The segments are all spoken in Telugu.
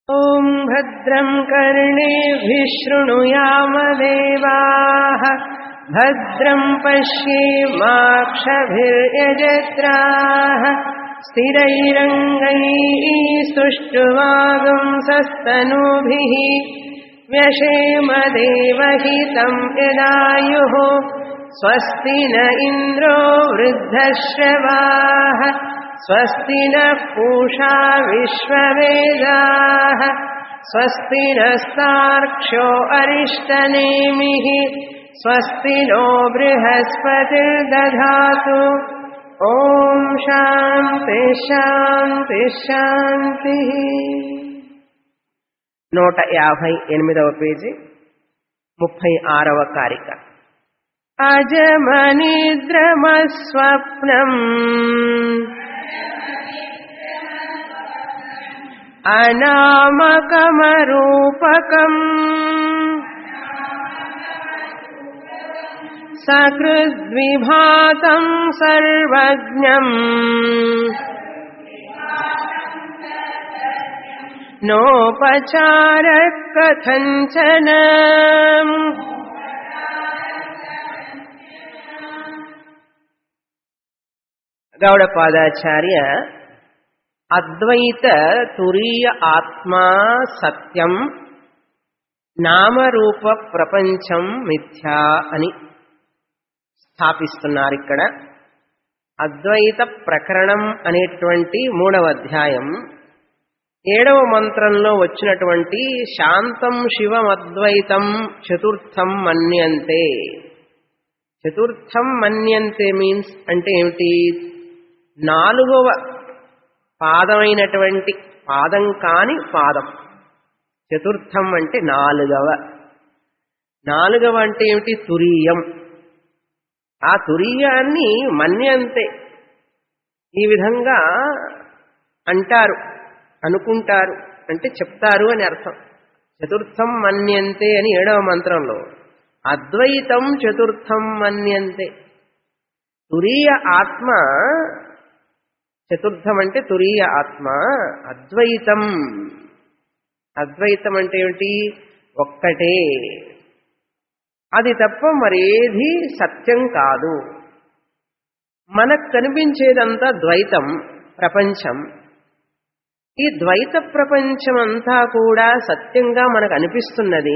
ॐ भद्रम् कर्णेभिः शृणुयामदेवाः भद्रम् पश्येमाक्षभिर्यजत्राः स्थिरैरङ्गैः सुष्ठुवागुंसस्तनूभिः व्यशेमदेवहितम् यदायुः स्वस्ति न इन्द्रो वृद्धश्रवाः स्वस्ति नः पूषा विश्ववेदाः स्वस्ति नस्तार्क्ष्यो अरिष्टनेमिः स्वस्ति नो बृहस्पतिर्दधातु ॐ శాంతి శాంతి శాంతి నూట యాభై ఎనిమిదవ పేజీ ముప్పై ఆరవ కారిక అజమనిద్రమస్వప్నం అనామకమరూపకం సకృద్విభాతం సర్వజ్ఞం నోపచార కథంచన గౌడపాదాచార్య అద్వైత తురీయ ఆత్మా సత్యం నామరూప ప్రపంచం మిథ్యా అని స్థాపిస్తున్నారు ఇక్కడ అద్వైత ప్రకరణం అనేటువంటి మూడవ అధ్యాయం ఏడవ మంత్రంలో వచ్చినటువంటి శాంతం శివం అద్వైతం చతుర్థం మన్యంతే చతుర్థం మన్యంతే మీన్స్ అంటే ఏమిటి నాలుగవ పాదమైనటువంటి పాదం కాని పాదం చతుర్థం అంటే నాలుగవ నాలుగవ అంటే ఏమిటి తురీయం ఆ తురీయాన్ని మన్యంతే ఈ విధంగా అంటారు అనుకుంటారు అంటే చెప్తారు అని అర్థం చతుర్థం మన్యంతే అని ఏడవ మంత్రంలో అద్వైతం చతుర్థం మన్యంతే తురీయ ఆత్మ చతుర్థం అంటే తురీయ ఆత్మ అద్వైతం అద్వైతం అంటే ఏమిటి ఒక్కటే అది తప్ప మరేది సత్యం కాదు మనకు కనిపించేదంతా ద్వైతం ప్రపంచం ఈ ద్వైత ప్రపంచం అంతా కూడా సత్యంగా మనకు అనిపిస్తున్నది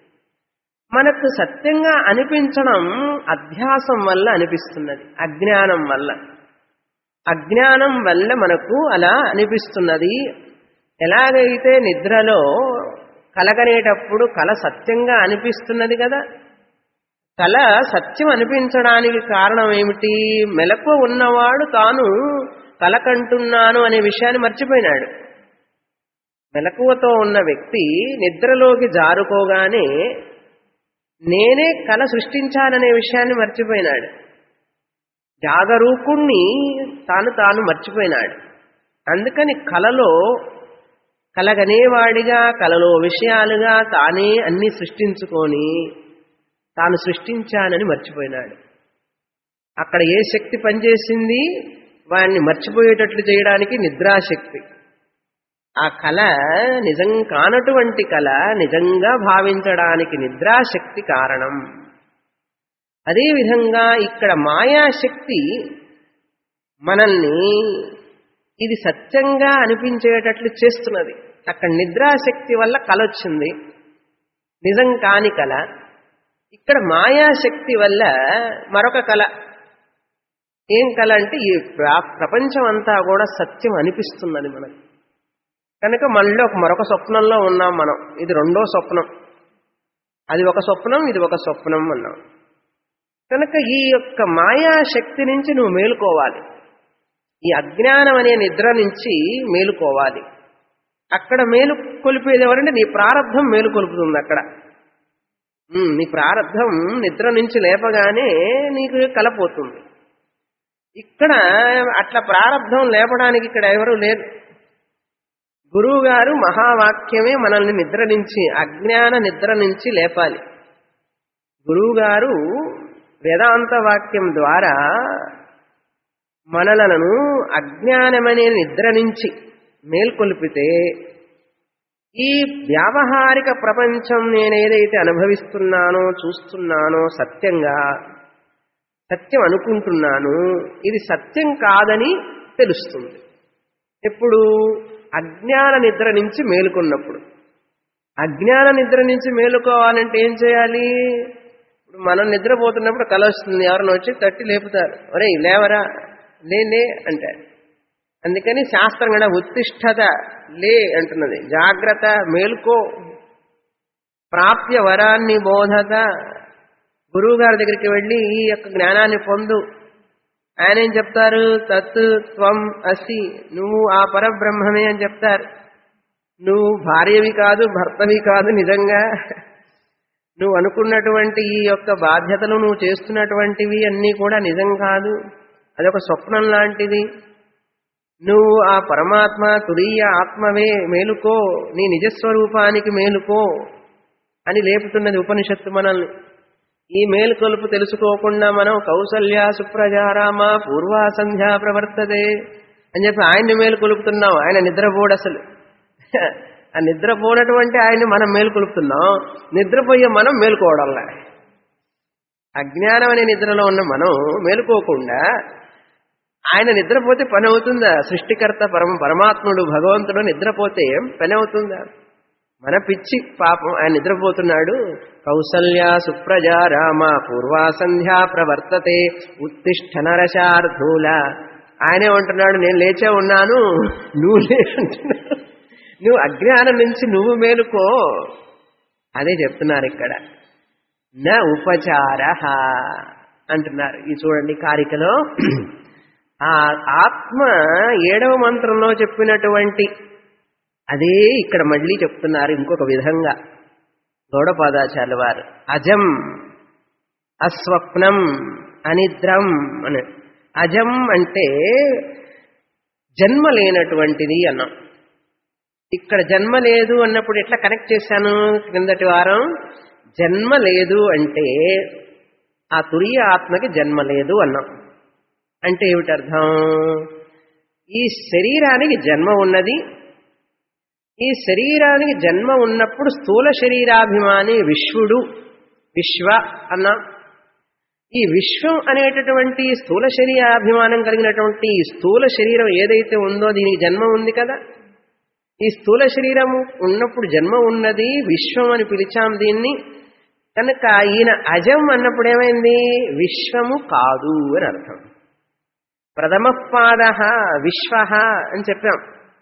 మనకు సత్యంగా అనిపించడం అధ్యాసం వల్ల అనిపిస్తున్నది అజ్ఞానం వల్ల అజ్ఞానం వల్ల మనకు అలా అనిపిస్తున్నది ఎలాగైతే నిద్రలో కలగనేటప్పుడు కల సత్యంగా అనిపిస్తున్నది కదా కల సత్యం అనిపించడానికి కారణం ఏమిటి మెలకు ఉన్నవాడు తాను కలకంటున్నాను అనే విషయాన్ని మర్చిపోయినాడు మెలకువతో ఉన్న వ్యక్తి నిద్రలోకి జారుకోగానే నేనే కల సృష్టించాననే విషయాన్ని మర్చిపోయినాడు జాగరూకుణ్ణి తాను తాను మర్చిపోయినాడు అందుకని కలలో కలగనేవాడిగా కలలో విషయాలుగా తానే అన్ని సృష్టించుకొని తాను సృష్టించానని మర్చిపోయినాడు అక్కడ ఏ శక్తి పనిచేసింది వాడిని మర్చిపోయేటట్లు చేయడానికి నిద్రాశక్తి ఆ కళ నిజం కానటువంటి కళ నిజంగా భావించడానికి నిద్రాశక్తి కారణం అదేవిధంగా ఇక్కడ మాయాశక్తి మనల్ని ఇది సత్యంగా అనిపించేటట్లు చేస్తున్నది అక్కడ నిద్రాశక్తి వల్ల కల వచ్చింది నిజం కాని కళ ఇక్కడ మాయాశక్తి వల్ల మరొక కళ ఏం కళ అంటే ఈ ప్రపంచం అంతా కూడా సత్యం అనిపిస్తున్నది మనకు కనుక మళ్ళీ ఒక మరొక స్వప్నంలో ఉన్నాం మనం ఇది రెండో స్వప్నం అది ఒక స్వప్నం ఇది ఒక స్వప్నం అన్నాం కనుక ఈ యొక్క మాయాశక్తి నుంచి నువ్వు మేలుకోవాలి ఈ అజ్ఞానం అనే నిద్ర నుంచి మేలుకోవాలి అక్కడ మేలు కొలిపేది ఎవరంటే నీ ప్రారంధం మేలు కొలుపుతుంది అక్కడ నీ ప్రారంధం నిద్ర నుంచి లేపగానే నీకు కలపోతుంది ఇక్కడ అట్లా ప్రారంధం లేపడానికి ఇక్కడ ఎవరు లేరు గురువు గారు మహావాక్యమే మనల్ని నిద్ర నుంచి అజ్ఞాన నిద్ర నుంచి లేపాలి గురువు గారు వేదాంత వాక్యం ద్వారా మనలను అజ్ఞానమనే నిద్ర నుంచి మేల్కొల్పితే ఈ వ్యావహారిక ప్రపంచం నేనేదైతే అనుభవిస్తున్నానో చూస్తున్నానో సత్యంగా సత్యం అనుకుంటున్నాను ఇది సత్యం కాదని తెలుస్తుంది ఎప్పుడు అజ్ఞాన నిద్ర నుంచి మేలుకున్నప్పుడు అజ్ఞాన నిద్ర నుంచి మేలుకోవాలంటే ఏం చేయాలి ఇప్పుడు మనం నిద్రపోతున్నప్పుడు కల వస్తుంది ఎవరిని వచ్చి తట్టి లేపుతారు ఒరే లేవరా లే లే అంటారు అందుకని శాస్త్రం కూడా ఉత్తిష్టత లే అంటున్నది జాగ్రత్త మేలుకో ప్రాప్య వరాన్ని బోధత గురువు గారి దగ్గరికి వెళ్ళి ఈ యొక్క జ్ఞానాన్ని పొందు ఆయన ఏం చెప్తారు తత్ త్వం అసి నువ్వు ఆ పరబ్రహ్మమే అని చెప్తారు నువ్వు భార్యవి కాదు భర్తవి కాదు నిజంగా నువ్వు అనుకున్నటువంటి ఈ యొక్క బాధ్యతలు నువ్వు చేస్తున్నటువంటివి అన్నీ కూడా నిజం కాదు అదొక స్వప్నం లాంటిది నువ్వు ఆ పరమాత్మ తురీయ ఆత్మవే మేలుకో నీ నిజస్వరూపానికి మేలుకో అని లేపుతున్నది ఉపనిషత్తు మనల్ని ఈ మేలుకొలుపు తెలుసుకోకుండా మనం కౌసల్య సుప్రజారామ పూర్వా సంధ్యా ప్రవర్తదే అని చెప్పి ఆయన్ని మేలుకొలుపుతున్నాం ఆయన నిద్రపోడు అసలు ఆ నిద్రపోనటువంటి ఆయన్ని మనం మేలుకొలుపుతున్నాం నిద్రపోయే మనం మేలుకోవడంలా అజ్ఞానం అనే నిద్రలో ఉన్న మనం మేలుకోకుండా ఆయన నిద్రపోతే పని అవుతుందా సృష్టికర్త పరమ పరమాత్ముడు భగవంతుడు నిద్రపోతే పని అవుతుందా మన పిచ్చి పాపం ఆయన నిద్రపోతున్నాడు కౌసల్య సుప్రజా రామ పూర్వా సంధ్యా ప్రవర్తతే ఉత్తిష్ట నరశార్థూల ఆయనే ఉంటున్నాడు నేను లేచే ఉన్నాను నువ్వు లే అంటున్నాడు నువ్వు అజ్ఞానం నుంచి నువ్వు మేలుకో అదే చెప్తున్నారు ఇక్కడ న ఉపచార అంటున్నారు ఈ చూడండి కారికలో ఆ ఆత్మ ఏడవ మంత్రంలో చెప్పినటువంటి అదే ఇక్కడ మళ్ళీ చెప్తున్నారు ఇంకొక విధంగా గౌడపాదాచార్య వారు అజం అస్వప్నం అనిద్రం అని అజం అంటే జన్మ లేనటువంటిది అన్నాం ఇక్కడ జన్మ లేదు అన్నప్పుడు ఎట్లా కనెక్ట్ చేశాను క్రిందటి వారం జన్మ లేదు అంటే ఆ తురియ ఆత్మకి జన్మ లేదు అన్నాం అంటే ఏమిటి అర్థం ఈ శరీరానికి జన్మ ఉన్నది ఈ శరీరానికి జన్మ ఉన్నప్పుడు స్థూల శరీరాభిమాని విశ్వడు విశ్వ అన్న ఈ విశ్వం అనేటటువంటి స్థూల శరీరాభిమానం కలిగినటువంటి ఈ స్థూల శరీరం ఏదైతే ఉందో దీనికి జన్మ ఉంది కదా ఈ స్థూల శరీరం ఉన్నప్పుడు జన్మ ఉన్నది విశ్వం అని పిలిచాం దీన్ని కనుక ఈయన అజం అన్నప్పుడు ఏమైంది విశ్వము కాదు అని అర్థం ప్రథమ పాద విశ్వ అని చెప్పాం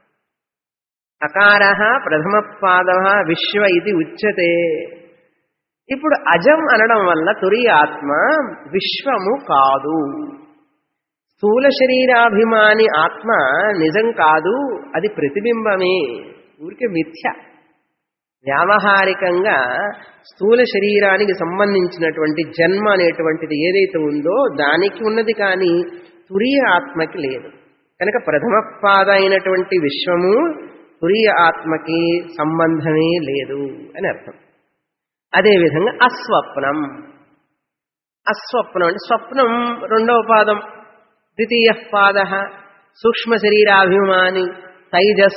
అకార ప్రథమ పాద విశ్వ ఇది ఉచ్యతే ఇప్పుడు అజం అనడం వల్ల తురి ఆత్మ విశ్వము కాదు స్థూల శరీరాభిమాని ఆత్మ నిజం కాదు అది ప్రతిబింబమే ఊరికే మిథ్య వ్యావహారికంగా స్థూల శరీరానికి సంబంధించినటువంటి జన్మ అనేటువంటిది ఏదైతే ఉందో దానికి ఉన్నది కానీ తురియ ఆత్మకి లేదు కనుక ప్రథమ పాద అయినటువంటి విశ్వము తురియ ఆత్మకి సంబంధమే లేదు అని అర్థం అదేవిధంగా అస్వప్నం అస్వప్నం అంటే స్వప్నం రెండవ పాదం ద్వితీయ పాద సూక్ష్మ శరీరాభిమాని తైజస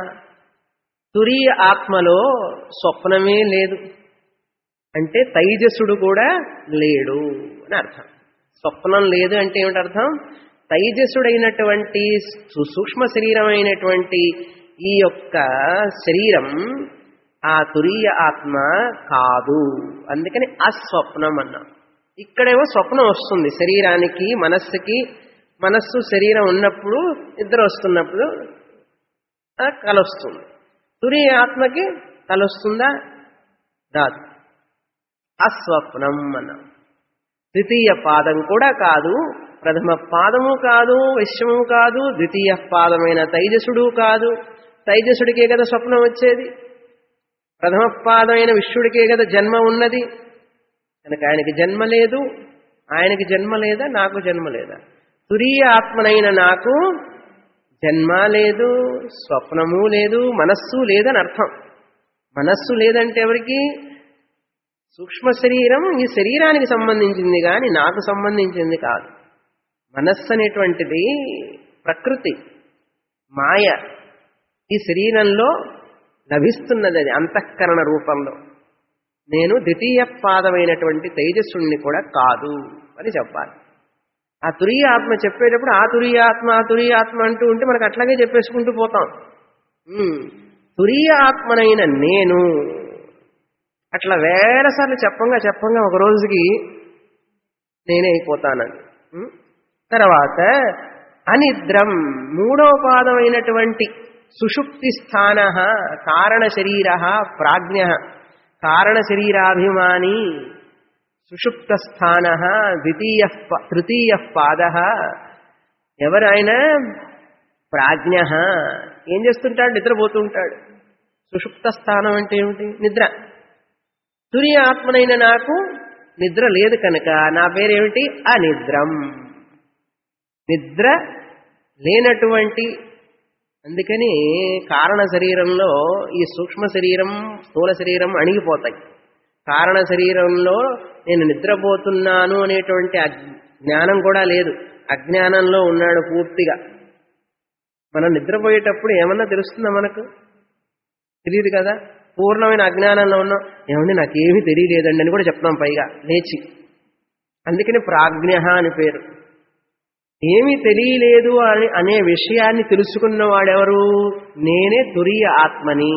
తురీయ ఆత్మలో స్వప్నమే లేదు అంటే తైజసుడు కూడా లేడు అని అర్థం స్వప్నం లేదు అంటే ఏమిటి అర్థం తైజసుడైనటువంటి సూక్ష్మ శరీరమైనటువంటి ఈ యొక్క శరీరం ఆ తురీయ ఆత్మ కాదు అందుకని అస్వప్నం అన్నాం ఇక్కడేమో స్వప్నం వస్తుంది శరీరానికి మనస్సుకి మనస్సు శరీరం ఉన్నప్పుడు ఇద్దరు వస్తున్నప్పుడు కలొస్తుంది తురీయ ఆత్మకి కలొస్తుందా రాదు అస్వప్నం అన్నాం ద్వితీయ పాదం కూడా కాదు ప్రథమ పాదము కాదు విశ్వము కాదు ద్వితీయ పాదమైన తైజసుడు కాదు తైజసుడికే కదా స్వప్నం వచ్చేది ప్రథమ పాదమైన విశ్వడికే కదా జన్మ ఉన్నది కనుక ఆయనకి జన్మ లేదు ఆయనకి జన్మ లేదా నాకు జన్మ లేదా తురీయ ఆత్మనైన నాకు జన్మ లేదు స్వప్నము లేదు మనస్సు లేదని అర్థం మనస్సు లేదంటే ఎవరికి సూక్ష్మ శరీరం ఈ శరీరానికి సంబంధించింది కానీ నాకు సంబంధించింది కాదు మనస్సు అనేటువంటిది ప్రకృతి మాయ ఈ శరీరంలో లభిస్తున్నది అది అంతఃకరణ రూపంలో నేను ద్వితీయ పాదమైనటువంటి తేజస్సుణ్ణి కూడా కాదు అని చెప్పాలి ఆ తురీయ ఆత్మ చెప్పేటప్పుడు ఆ తురీయ ఆత్మ ఆ తురీయ ఆత్మ అంటూ ఉంటే మనకు అట్లాగే చెప్పేసుకుంటూ పోతాం ఉమ్, తురీయ ఆత్మనైన నేను అట్లా వేల సార్లు చెప్పంగా చెప్పంగా ఒక రోజుకి నేనే అయిపోతానని ఉమ్, తర్వాత అనిద్రం మూడో పాదమైనటువంటి సుషుప్తి స్థాన కారణ శరీర ప్రాజ్ఞ కారణ శరీరాభిమాని సుషుప్త స్థాన ద్వితీయ ప- తృతీయ పాద ఎవరైనా ప్రాజ్ఞ ఏం చేస్తుంటాడు నిద్రపోతుంటాడు సుషుప్త స్థానం అంటే ఏమిటి నిద్ర తురియ ఆత్మనైన నాకు నిద్ర లేదు కనుక నా పేరేమిటి అనిద్రం నిద్ర లేనటువంటి అందుకని కారణ శరీరంలో ఈ సూక్ష్మ శరీరం స్థూల శరీరం అణిగిపోతాయి కారణ శరీరంలో నేను నిద్రపోతున్నాను అనేటువంటి అజ్- జ్ఞానం కూడా లేదు అజ్ఞానంలో ఉన్నాడు పూర్తిగా మనం నిద్రపోయేటప్పుడు ఏమన్నా తెలుస్తుందా మనకు తెలియదు కదా పూర్ణమైన అజ్ఞానంలో ఉన్నాం ఏమండి నాకేమీ తెలియలేదండి అని కూడా చెప్తాం పైగా లేచి అందుకని ప్రాజ్ఞ అని పేరు ఏమీ తెలియలేదు అని అనే విషయాన్ని తెలుసుకున్నవాడెవరు నేనే తురియ ఆత్మని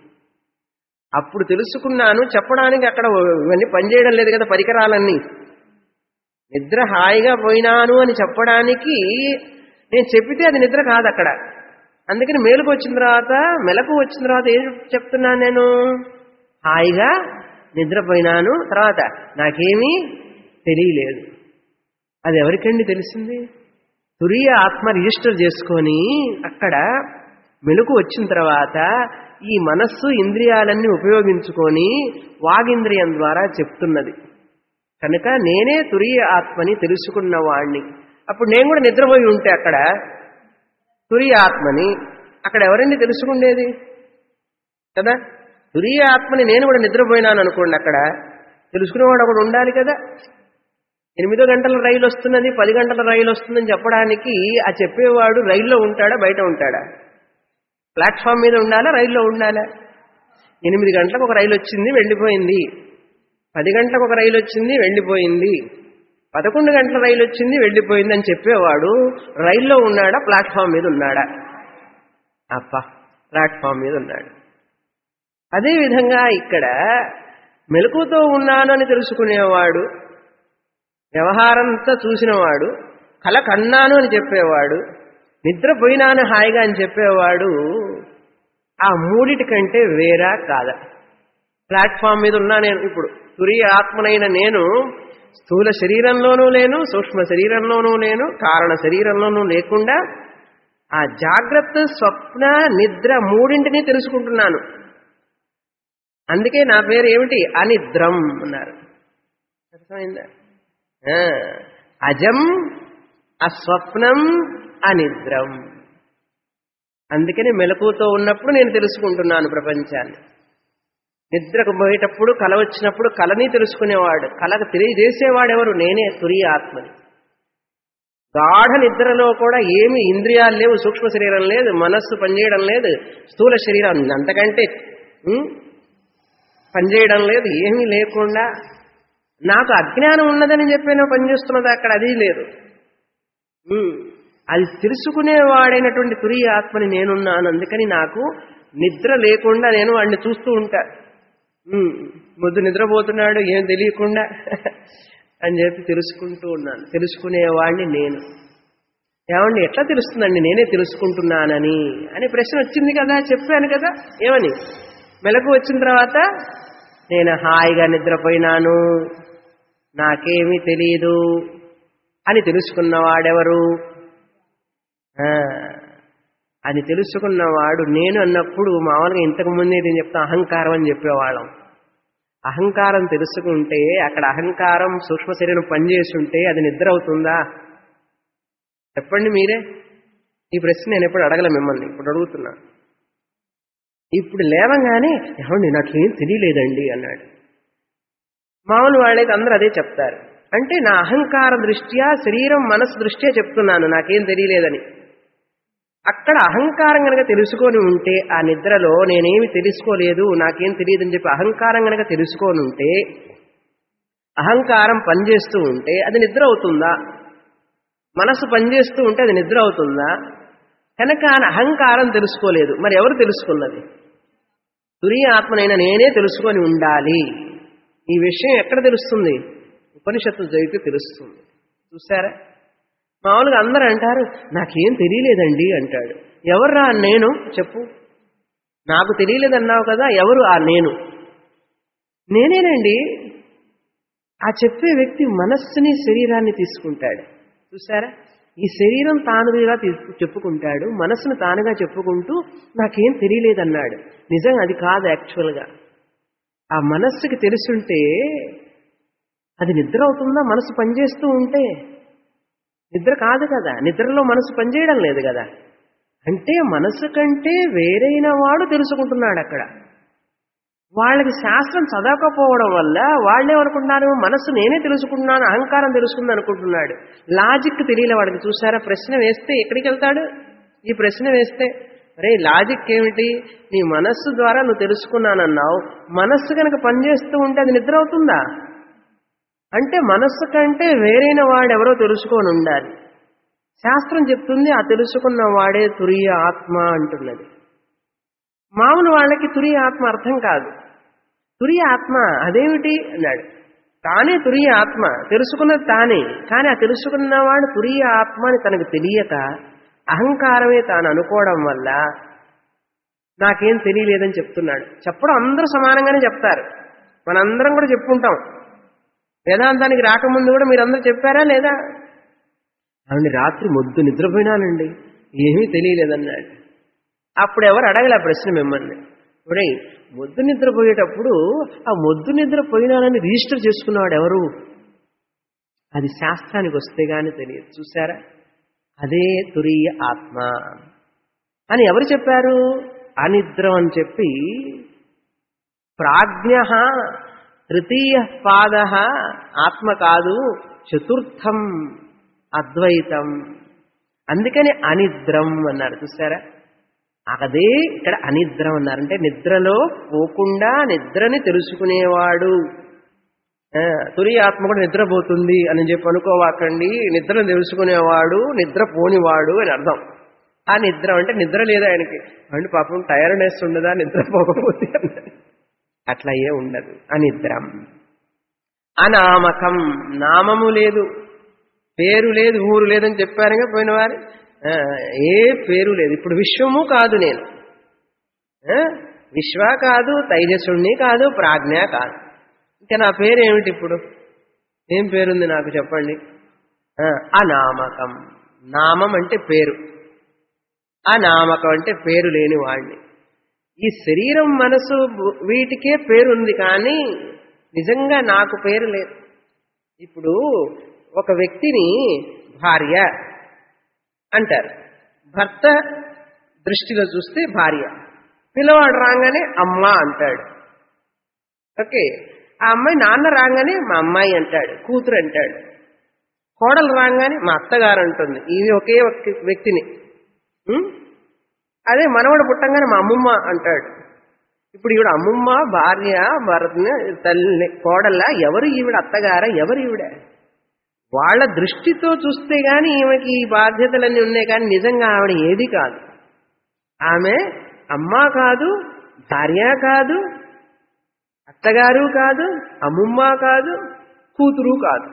అప్పుడు తెలుసుకున్నాను చెప్పడానికి అక్కడ ఇవన్నీ పనిచేయడం లేదు కదా పరికరాలన్నీ నిద్ర హాయిగా పోయినాను అని చెప్పడానికి నేను చెప్పితే అది నిద్ర కాదు అక్కడ అందుకని మేలుకు వచ్చిన తర్వాత మెలకు వచ్చిన తర్వాత ఏం చెప్తున్నాను నేను హాయిగా నిద్రపోయినాను తర్వాత నాకేమీ తెలియలేదు అది ఎవరికండి తెలిసింది తురియ ఆత్మ రిజిస్టర్ చేసుకొని అక్కడ మెలకు వచ్చిన తర్వాత ఈ మనస్సు ఇంద్రియాలన్నీ ఉపయోగించుకొని వాగింద్రియం ద్వారా చెప్తున్నది కనుక నేనే తురియ ఆత్మని తెలుసుకున్నవాణ్ణి అప్పుడు నేను కూడా నిద్రపోయి ఉంటే అక్కడ తురియ ఆత్మని అక్కడ ఎవరండి తెలుసుకుండేది కదా తురియ ఆత్మని నేను కూడా నిద్రపోయినాను అనుకోండి అక్కడ తెలుసుకునేవాడు ఒకడు ఉండాలి కదా ఎనిమిదో గంటల రైలు వస్తున్నది పది గంటల రైలు వస్తుందని చెప్పడానికి ఆ చెప్పేవాడు రైల్లో ఉంటాడా బయట ఉంటాడా ప్లాట్ఫామ్ మీద ఉండాలా రైల్లో ఉండాలా ఎనిమిది గంటలకు ఒక రైలు వచ్చింది వెళ్ళిపోయింది పది గంటలకు ఒక రైలు వచ్చింది వెళ్ళిపోయింది పదకొండు గంటల రైలు వచ్చింది వెళ్ళిపోయింది అని చెప్పేవాడు రైల్లో ఉన్నాడా ప్లాట్ఫామ్ మీద ఉన్నాడా అప్ప ప్లాట్ఫామ్ మీద ఉన్నాడు అదేవిధంగా ఇక్కడ మెలకుతో ఉన్నాను అని తెలుసుకునేవాడు వ్యవహారంతో చూసినవాడు కల కన్నాను అని చెప్పేవాడు నిద్రపోయినాను హాయిగా అని చెప్పేవాడు ఆ మూడిటి కంటే వేరా కాదా ప్లాట్ఫామ్ మీద ఉన్నా నేను ఇప్పుడు తురియ ఆత్మనైన నేను స్థూల శరీరంలోనూ లేను సూక్ష్మ శరీరంలోనూ లేను కారణ శరీరంలోనూ లేకుండా ఆ జాగ్రత్త స్వప్న నిద్ర మూడింటిని తెలుసుకుంటున్నాను అందుకే నా పేరు ఏమిటి అనిద్రం అన్నారు అర్థమైందా ఆ, అజం అస్వప్నం అనిద్రం అందుకని మెలకుతో ఉన్నప్పుడు నేను తెలుసుకుంటున్నాను ప్రపంచాన్ని నిద్రకు పోయేటప్పుడు కల వచ్చినప్పుడు కలని తెలుసుకునేవాడు కలకు తెలియజేసేవాడెవరు నేనే తురియ ఆత్మని గాఢ నిద్రలో కూడా ఏమి ఇంద్రియాలు లేవు సూక్ష్మ శరీరం లేదు మనస్సు పనిచేయడం లేదు స్థూల శరీరం అంతకంటే ఉం, పనిచేయడం లేదు ఏమీ లేకుండా నాకు అజ్ఞానం ఉన్నదని చెప్పినా పనిచేస్తున్నది అక్కడ అది లేదు ఉమ్, అది తెలుసుకునేవాడైనటువంటి తురియ ఆత్మని నేనున్నాను అందుకని నాకు నిద్ర లేకుండా నేను వాడిని చూస్తూ ఉంటా ఉమ్, ముద్దు నిద్రపోతున్నాడు ఏం తెలియకుండా అని చెప్పి తెలుసుకుంటూ ఉన్నాను తెలుసుకునేవాడిని నేను ఏమండి ఎట్లా తెలుస్తుందండి నేనే తెలుసుకుంటున్నానని అని ప్రశ్న వచ్చింది కదా చెప్పాను కదా ఏమని మెలకు వచ్చిన తర్వాత నేను హాయిగా నిద్రపోయినాను నాకేమీ తెలియదు అని తెలుసుకున్నవాడెవరు ఆ, అది తెలుసుకున్నవాడు నేను అన్నప్పుడు మామూలుగా ఇంతకు ముందే నేను చెప్తా అహంకారం అని చెప్పేవాళ్ళం అహంకారం తెలుసుకుంటే అక్కడ అహంకారం సూక్ష్మ శరీరం పనిచేస్తుంటే అది నిద్ర అవుతుందా చెప్పండి మీరే ఈ ప్రశ్న నేను ఎప్పుడు అడగల మిమ్మల్ని ఇప్పుడు అడుగుతున్నా ఇప్పుడు లేవంగానే ఏమండి నాకేం తెలియలేదండి అన్నాడు మామూలు వాళ్ళైతే అందరూ అదే చెప్తారు అంటే నా అహంకార దృష్ట్యా శరీరం మనసు దృష్ట్యా చెప్తున్నాను నాకేం తెలియలేదని అక్కడ అహంకారం గనక తెలుసుకొని ఉంటే ఆ నిద్రలో నేనేమి తెలుసుకోలేదు నాకేం తెలియదని చెప్పి అహంకారం గనక తెలుసుకొని ఉంటే అహంకారం పనిచేస్తూ ఉంటే అది నిద్ర అవుతుందా మనసు పనిచేస్తూ ఉంటే అది నిద్ర అవుతుందా కనుక ఆయన అహంకారం తెలుసుకోలేదు మరి ఎవరు తెలుసుకున్నది తురియ ఆత్మనైనా నేనే తెలుసుకొని ఉండాలి ఈ విషయం ఎక్కడ తెలుస్తుంది ఉపనిషత్తు చదివితే తెలుస్తుంది చూసారా మామూలుగా అందరూ అంటారు నాకేం తెలియలేదండి అంటాడు ఎవర్రా ఆ నేను చెప్పు నాకు తెలియలేదన్నావు కదా ఎవరు ఆ నేను నేనేనండి ఆ చెప్పే వ్యక్తి మనస్సుని శరీరాన్ని తీసుకుంటాడు చూసారా ఈ శరీరం తానుగా తీసుకు చెప్పుకుంటాడు మనస్సును తానుగా చెప్పుకుంటూ నాకేం తెలియలేదన్నాడు నిజం అది కాదు యాక్చువల్గా ఆ మనస్సుకి తెలుసుంటే అది నిద్ర అవుతుందా మనసు పనిచేస్తూ ఉంటే నిద్ర కాదు కదా నిద్రలో మనసు పనిచేయడం లేదు కదా అంటే మనసు కంటే వేరైన వాడు తెలుసుకుంటున్నాడు అక్కడ వాళ్ళకి శాస్త్రం చదవకపోవడం వల్ల వాళ్ళేమనుకుంటున్నారు మనసు నేనే తెలుసుకుంటున్నాను అహంకారం తెలుసుకుంది అనుకుంటున్నాడు లాజిక్ తెలియలే వాడికి చూసారా ప్రశ్న వేస్తే ఎక్కడికి వెళ్తాడు ఈ ప్రశ్న వేస్తే అరే లాజిక్ ఏమిటి నీ మనస్సు ద్వారా నువ్వు తెలుసుకున్నానన్నావు మనస్సు కనుక పనిచేస్తూ ఉంటే అది నిద్ర అవుతుందా అంటే మనస్సు కంటే వేరైన వాడెవరో తెలుసుకొని ఉండాలి శాస్త్రం చెప్తుంది ఆ తెలుసుకున్న వాడే తురియ ఆత్మ అంటున్నది మామూలు వాళ్ళకి తురియ ఆత్మ అర్థం కాదు తురియ ఆత్మ అదేమిటి అన్నాడు తానే తురియ ఆత్మ తెలుసుకున్నది తానే కానీ ఆ తెలుసుకున్నవాడు తురియ ఆత్మ అని తనకు తెలియక అహంకారమే తాను అనుకోవడం వల్ల నాకేం తెలియలేదని చెప్తున్నాడు చెప్పడం అందరూ సమానంగానే చెప్తారు మనందరం కూడా చెప్పుకుంటాం వేదాంతానికి రాకముందు కూడా మీరందరూ చెప్పారా లేదా అవును రాత్రి మొద్దు నిద్రపోయినానండి ఏమీ తెలియలేదన్నాడు అప్పుడు ఎవరు అడగలే ఆ ప్రశ్న మిమ్మల్ని ఇప్పుడే మొద్దు నిద్రపోయేటప్పుడు ఆ మొద్దు నిద్ర పోయినానని రిజిస్టర్ చేసుకున్నవాడు ఎవరు అది శాస్త్రానికి వస్తే గాని తెలియదు చూసారా అదే తురీయ ఆత్మ అని ఎవరు చెప్పారు అనిద్రం అని చెప్పి ప్రాజ్ఞ తృతీయ పాద ఆత్మ కాదు చతుర్థం అద్వైతం అందుకని అనిద్రం అన్నారు చూసారా అదే ఇక్కడ అనిద్రం అన్నారు అంటే నిద్రలో పోకుండా నిద్రని తెలుసుకునేవాడు ఆ, తురియ ఆత్మ కూడా నిద్రపోతుంది అని చెప్పి అనుకోవాకండి నిద్రను తెలుసుకునేవాడు నిద్ర పోనివాడు అని అర్థం ఆ నిద్ర అంటే నిద్ర లేదా ఆయనకి అంటే పాపం టైర్డ్నెస్ ఉండదా నిద్ర పోకపోతే అట్లా ఏ ఉండదు అనిద్రం అనామకం నామము లేదు పేరు లేదు ఊరు లేదని చెప్పారుగా పోయిన వారు ఆ, ఏ పేరు లేదు ఇప్పుడు విశ్వము కాదు నేను ఆ, విశ్వ కాదు తైజసుణ్ణి కాదు ప్రాజ్ఞ కాదు ఇంకా నా పేరు ఏమిటి ఇప్పుడు ఏం పేరుంది నాకు చెప్పండి ఆ, అనామకం నామం అంటే పేరు అనామకం అంటే పేరు లేని వాడిని ఈ శరీరం మనసు వీటికే పేరుంది కానీ నిజంగా నాకు పేరు లేదు ఇప్పుడు ఒక వ్యక్తిని భార్య అంటారు భర్త దృష్టిలో చూస్తే భార్య పిల్లవాడు రాగానే అమ్మ అంటాడు ఓకే ఆ అమ్మాయి నాన్న రాగానే మా అమ్మాయి అంటాడు కూతురు అంటాడు కోడలు రాగానే మా అత్తగారు అంటుంది ఇది ఒకే ఒక వ్యక్తిని ఉం? అదే మనవడు పుట్టంగానే మా అమ్మమ్మ అంటాడు ఇప్పుడు ఈవిడ అమ్మమ్మ భార్య భరతని తల్లి కోడల ఎవరు ఈవిడ అత్తగార ఎవరు ఈవిడ వాళ్ళ దృష్టితో చూస్తే గాని ఈమెకి ఈ బాధ్యతలన్నీ ఉన్నాయి కానీ నిజంగా ఆవిడ ఏది కాదు ఆమె అమ్మ కాదు భార్య కాదు అత్తగారు కాదు అమ్మమ్మ కాదు కూతురు కాదు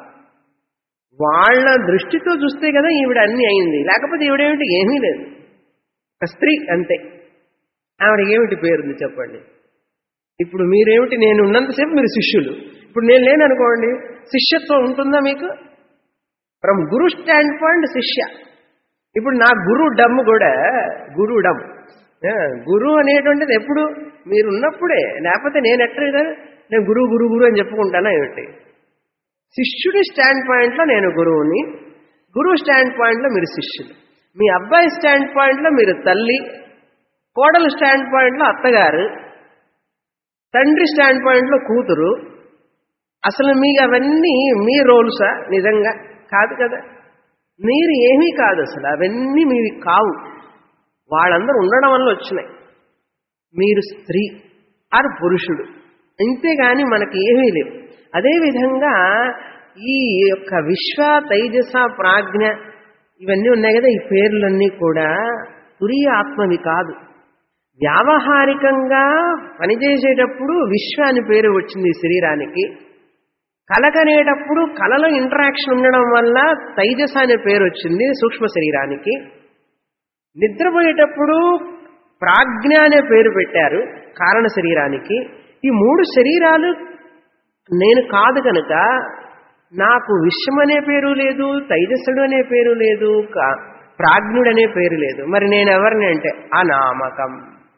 వాళ్ళ దృష్టితో చూస్తే కదా ఈవిడ అన్ని అయింది లేకపోతే ఈవిడేమిటి ఏమీ లేదు ఒక స్త్రీ అంతే ఆవిడ ఏమిటి పేరుంది చెప్పండి ఇప్పుడు మీరేమిటి నేను ఉన్నంతసేపు మీరు శిష్యులు ఇప్పుడు నేను లేననుకోండి శిష్యత్వం ఉంటుందా మీకు ఫ్రమ్ గురు స్టాండ్ పాయింట్ శిష్య ఇప్పుడు నా గురు డమ్ కూడా గురు డమ్ ఆ, గురు అనేటువంటిది ఎప్పుడు మీరు ఉన్నప్పుడే లేకపోతే నేను ఎట్లా నేను గురువు గురు గురు అని చెప్పుకుంటానా ఏమిటి శిష్యుడి స్టాండ్ పాయింట్లో నేను గురువుని గురువు స్టాండ్ పాయింట్లో మీరు శిష్యులు మీ అబ్బాయి స్టాండ్ పాయింట్లో మీరు తల్లి కోడలు స్టాండ్ పాయింట్లో అత్తగారు తండ్రి స్టాండ్ పాయింట్లో కూతురు అసలు మీకు అవన్నీ మీ రోల్సా నిజంగా కాదు కదా మీరు ఏమీ కాదు అసలు అవన్నీ మీవి కావు వాళ్ళందరూ ఉండడం వల్ల వచ్చినాయి మీరు స్త్రీ ఆర్ పురుషుడు ఇంతేగాని మనకి ఏమీ లేవు అదేవిధంగా ఈ యొక్క విశ్వ తైజస ప్రాజ్ఞ ఇవన్నీ ఉన్నాయి కదా ఈ పేర్లన్నీ కూడా తురియ ఆత్మవి కాదు వ్యావహారికంగా పనిచేసేటప్పుడు విశ్వ అని పేరు వచ్చింది ఈ శరీరానికి కలకనేటప్పుడు కలలో ఇంటరాక్షన్ ఉండడం వల్ల తైజస అనే పేరు వచ్చింది సూక్ష్మ శరీరానికి నిద్రపోయేటప్పుడు ప్రాజ్ఞ అనే పేరు పెట్టారు కారణ శరీరానికి ఈ మూడు శరీరాలు నేను కాదు కనుక నాకు విశ్వం అనే పేరు లేదు తైజస్సుడు అనే పేరు లేదు కా- ప్రాజ్ఞుడనే పేరు లేదు మరి నేను ఎవరిని అంటే అనామకం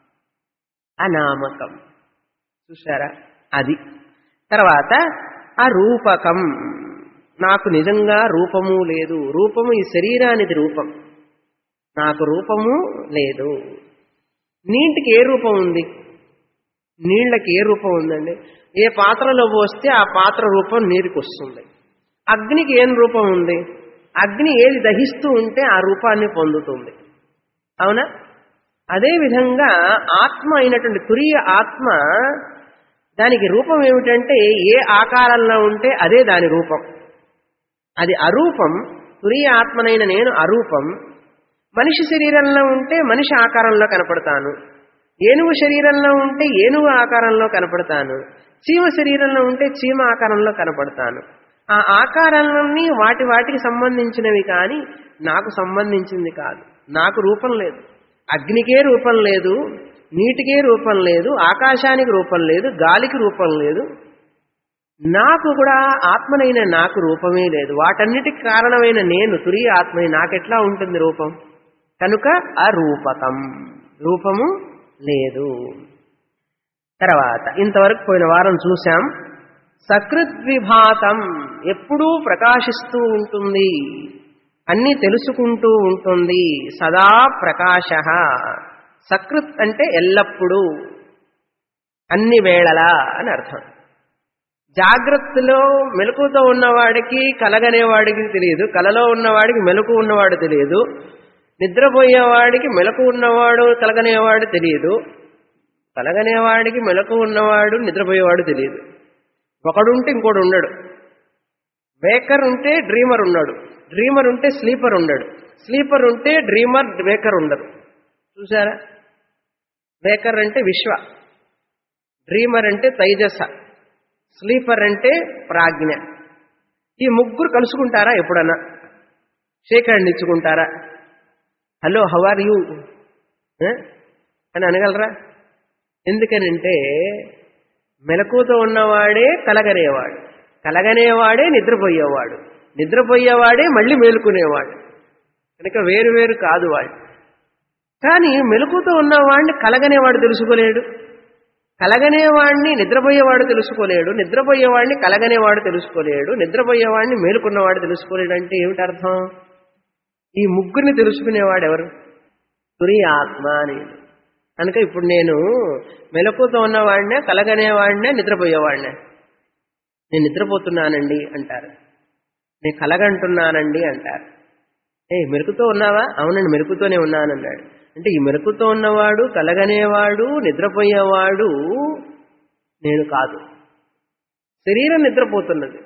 అనామకం చూసారా అది తర్వాత అరూపకం నాకు నిజంగా రూపము లేదు రూపము ఈ శరీరానికి రూపం నాకు రూపము లేదు నీటికి ఏ రూపం ఉంది నీళ్ళకి ఏ రూపం ఉందండి ఏ పాత్రలో పోస్తే ఆ పాత్ర రూపం నీరుకి వస్తుంది అగ్నికి ఏం రూపం ఉంది అగ్ని ఏది దహిస్తూ ఉంటే ఆ రూపాన్ని పొందుతుంది అవునా అదేవిధంగా ఆత్మ అయినటువంటి తురియ ఆత్మ దానికి రూపం ఏమిటంటే ఏ ఆకారంలో ఉంటే అదే దాని రూపం అది అరూపం తురియ ఆత్మనైన నేను అరూపం మనిషి శరీరంలో ఉంటే మనిషి ఆకారంలో కనపడతాను ఏనుగు శరీరంలో ఉంటే ఏనుగు ఆకారంలో కనపడతాను చీమ శరీరంలో ఉంటే చీమ ఆకారంలో కనపడతాను ఆ ఆకారాలన్నీ వాటి వాటికి సంబంధించినవి కానీ నాకు సంబంధించింది కాదు నాకు రూపం లేదు అగ్నికే రూపం లేదు నీటికే రూపం లేదు ఆకాశానికి రూపం లేదు గాలికి రూపం లేదు నాకు కూడా ఆత్మనైన నాకు రూపమే లేదు వాటన్నిటికి కారణమైన నేను తురియ ఆత్మని నాకెట్లా ఉంటుంది రూపం కనుక అరూపకం రూపము లేదు తర్వాత ఇంతవరకు పోయిన వారం చూశాం సకృద్విభాతం ఎప్పుడూ ప్రకాశిస్తూ ఉంటుంది అన్నీ తెలుసుకుంటూ ఉంటుంది సదా ప్రకాశ సకృత్ అంటే ఎల్లప్పుడూ అన్ని వేళలా అని అర్థం జాగ్రత్తలో మెలకుతో ఉన్నవాడికి కలగనేవాడికి తెలియదు కలలో ఉన్నవాడికి మెలకు ఉన్నవాడు తెలియదు నిద్రపోయేవాడికి మెలకు ఉన్నవాడు కలగనేవాడు తెలియదు కలగనేవాడికి మెలకు ఉన్నవాడు నిద్రపోయేవాడు తెలియదు ఒకడుంటే ఇంకోడు ఉండడు వేకర్ ఉంటే డ్రీమర్ ఉన్నాడు డ్రీమర్ ఉంటే స్లీపర్ ఉండడు స్లీపర్ ఉంటే డ్రీమర్ వేకర్ ఉండరు చూసారా వేకర్ అంటే విశ్వ డ్రీమర్ అంటే తైజస స్లీపర్ అంటే ప్రాజ్ఞ ఈ ముగ్గురు కలుసుకుంటారా ఎప్పుడన్నా షేక్ హ్యాండ్ ఇచ్చుకుంటారా హలో హౌ ఆర్ యూ అని అనగలరా ఎందుకనంటే మెలకుతో ఉన్నవాడే కలగనేవాడు కలగనేవాడే నిద్రపోయేవాడు నిద్రపోయేవాడే మళ్ళీ మేలుకునేవాడు కనుక వేరు వేరు కాదు వాడు కానీ మెలకుతో ఉన్నవాడిని కలగనేవాడు తెలుసుకోలేడు కలగనేవాడిని నిద్రపోయేవాడు తెలుసుకోలేడు నిద్రపోయేవాడిని కలగనేవాడు తెలుసుకోలేడు నిద్రపోయేవాడిని మేలుకున్నవాడు తెలుసుకోలేడు అంటే ఏమిటి అర్థం ఈ ముగ్గురిని తెలుసుకునేవాడు ఎవరు తురి ఆత్మ అని కనుక ఇప్పుడు నేను మెలకుతో ఉన్నవాడినే కలగనేవాడినే నిద్రపోయేవాడినే నేను నిద్రపోతున్నానండి అంటారు నేను కలగంటున్నానండి అంటారు ఏ మెరుకుతో ఉన్నావా అవునండి మెరుకుతోనే ఉన్నానన్నాడు అంటే ఈ మెరుకుతో ఉన్నవాడు కలగనేవాడు నిద్రపోయేవాడు నేను కాదు శరీరం నిద్రపోతున్నది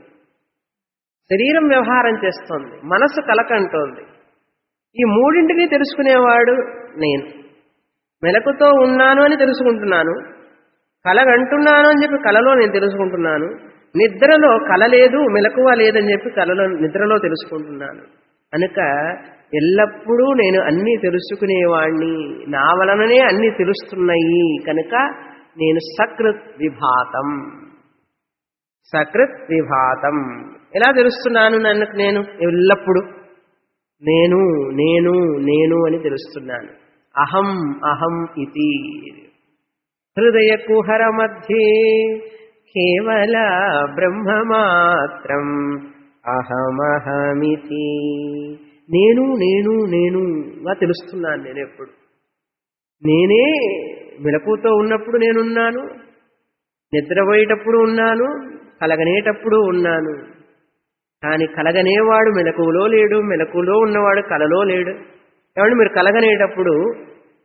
శరీరం వ్యవహారం చేస్తోంది మనస్సు కలకంటోంది ఈ మూడింటిని తెలుసుకునేవాడు నేను మెలకుతో ఉన్నాను అని తెలుసుకుంటున్నాను కలగంటున్నాను అని చెప్పి కలలో నేను తెలుసుకుంటున్నాను నిద్రలో కల లేదు మెలకువ లేదని చెప్పి కలలో నిద్రలో తెలుసుకుంటున్నాను కనుక ఎల్లప్పుడూ నేను అన్నీ తెలుసుకునేవాణ్ణి నా వలననే అన్నీ తెలుస్తున్నాయి కనుక నేను సకృత్ విభాతం సకృత్ విభాతం ఎలా తెలుస్తున్నాను నన్ను నేను ఎల్లప్పుడూ నేను నేను నేను అని తెలుస్తున్నాను అహం అహం ఇది హృదయ కుహర మధ్యే కేవల బ్రహ్మమాత్రం అహమహమితి నేను నేను నేనుగా తెలుస్తున్నాను నేను ఎప్పుడు నేనే మెలకుతో ఉన్నప్పుడు నేనున్నాను నిద్రపోయేటప్పుడు ఉన్నాను కలగనేటప్పుడు ఉన్నాను కానీ కలగనేవాడు మెలకువలో లేడు మెలకువలో ఉన్నవాడు కలలో లేడు ఏమంటే మీరు కలగనేటప్పుడు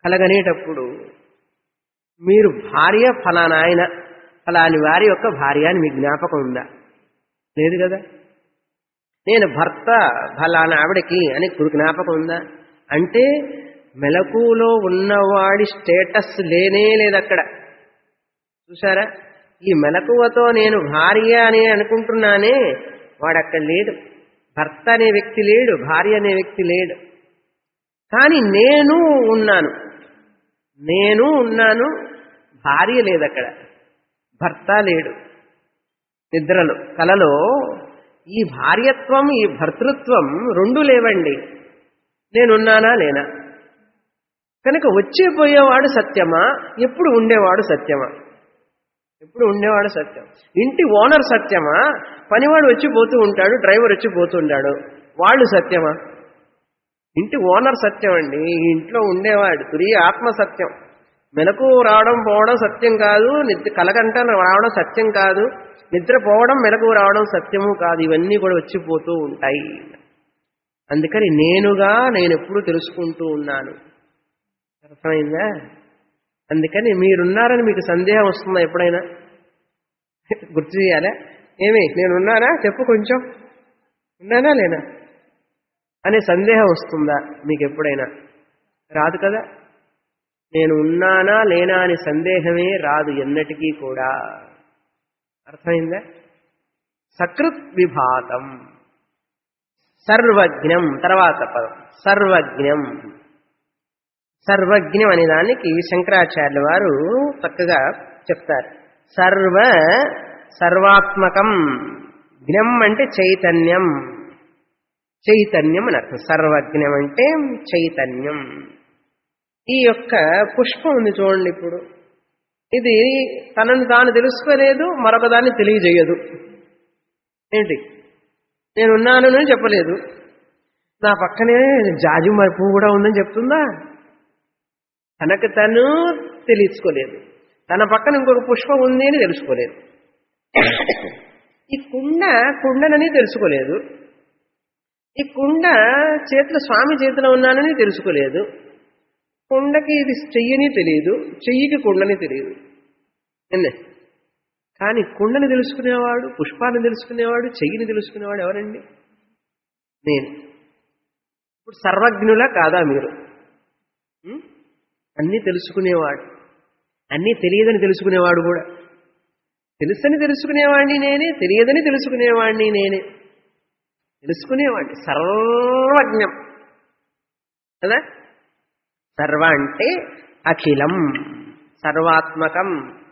కలగనేటప్పుడు మీరు భార్య ఫలానా ఆయన ఫలాని వారి యొక్క భార్య అని మీ జ్ఞాపకం ఉందా లేదు కదా నేను భర్త ఫలానా ఆవిడకి అని జ్ఞాపకం ఉందా అంటే మెలకులో ఉన్నవాడి స్టేటస్ లేనే లేదు అక్కడ చూసారా ఈ మెలకువతో నేను భార్య అని అనుకుంటున్నానే వాడు అక్కడ లేడు భర్త అనే వ్యక్తి లేడు భార్య అనే వ్యక్తి లేడు కానీ నేను ఉన్నాను నేను ఉన్నాను భార్య లేదు అక్కడ భర్త లేడు నిద్రలో కలలో ఈ భార్యత్వం ఈ భర్తృత్వం రెండు లేవండి నేనున్నానా లేనా కనుక వచ్చే పోయేవాడు సత్యమా ఎప్పుడు ఉండేవాడు సత్యమా ఎప్పుడు ఉండేవాడు సత్యం ఇంటి ఓనర్ సత్యమా పనివాడు వచ్చి పోతూ ఉంటాడు డ్రైవర్ వచ్చి పోతుంటాడు వాళ్ళు సత్యమా ఇంటి ఓనర్ సత్యం అండి ఈ ఇంట్లో ఉండేవాడు తురియ ఆత్మ సత్యం మెలకు రావడం పోవడం సత్యం కాదు నిద్ర కలగంట రావడం సత్యం కాదు నిద్ర పోవడం మెలకు రావడం సత్యము కాదు ఇవన్నీ కూడా వచ్చిపోతూ ఉంటాయి అందుకని నేనుగా నేను ఎప్పుడు తెలుసుకుంటూ ఉన్నాను అర్థమైందా అందుకని మీరున్నారని మీకు సందేహం వస్తుందా ఎప్పుడైనా గుర్తు చేయాలా ఏమి నేనున్నానా చెప్పు కొంచెం ఉన్నానా లేనా అనే సందేహం వస్తుందా మీకు ఎప్పుడైనా రాదు కదా నేను ఉన్నానా లేనా అనే సందేహమే రాదు ఎన్నటికీ కూడా అర్థమైందా సకృత్ విభాతం సర్వజ్ఞం తర్వాత పదం సర్వజ్ఞం సర్వజ్ఞం అనే దానికి శంకరాచార్యుల వారు చక్కగా చెప్తారు సర్వ సర్వాత్మకం జ్ఞం అంటే చైతన్యం చైతన్యం అని అర్థం సర్వజ్ఞం అంటే చైతన్యం ఈ యొక్క పుష్పం ఉంది చూడండి ఇప్పుడు ఇది తనను తాను తెలుసుకోలేదు మరొక దాన్ని తెలియజేయదు ఏంటి నేనున్నాను అని చెప్పలేదు నా పక్కనే జాజి మరి పువ్వు కూడా ఉందని చెప్తుందా తనకు తను తెలుసుకోలేదు తన పక్కన ఇంకొక పుష్పం ఉంది అని తెలుసుకోలేదు ఈ కుండ కుండనని తెలుసుకోలేదు ఈ కుండ చేతిలో స్వామి చేతిలో ఉన్నానని తెలుసుకోలేదు కుండకి ఇది చెయ్యని తెలియదు చెయ్యికి కుండని తెలియదు ఎన్నే కానీ కుండని తెలుసుకునేవాడు పుష్పాన్ని తెలుసుకునేవాడు చెయ్యిని తెలుసుకునేవాడు ఎవరండి నేను ఇప్పుడు సర్వజ్ఞులా కాదా మీరు ఉం? అన్నీ తెలుసుకునేవాడు అన్నీ తెలియదని తెలుసుకునేవాడు కూడా తెలుసని తెలుసుకునేవాడిని నేనే తెలియదని తెలుసుకునేవాడిని నేనే తెలుసుకునేవాడిని సర్వజ్ఞం కదా సర్వ అంటే అఖిలం సర్వాత్మకం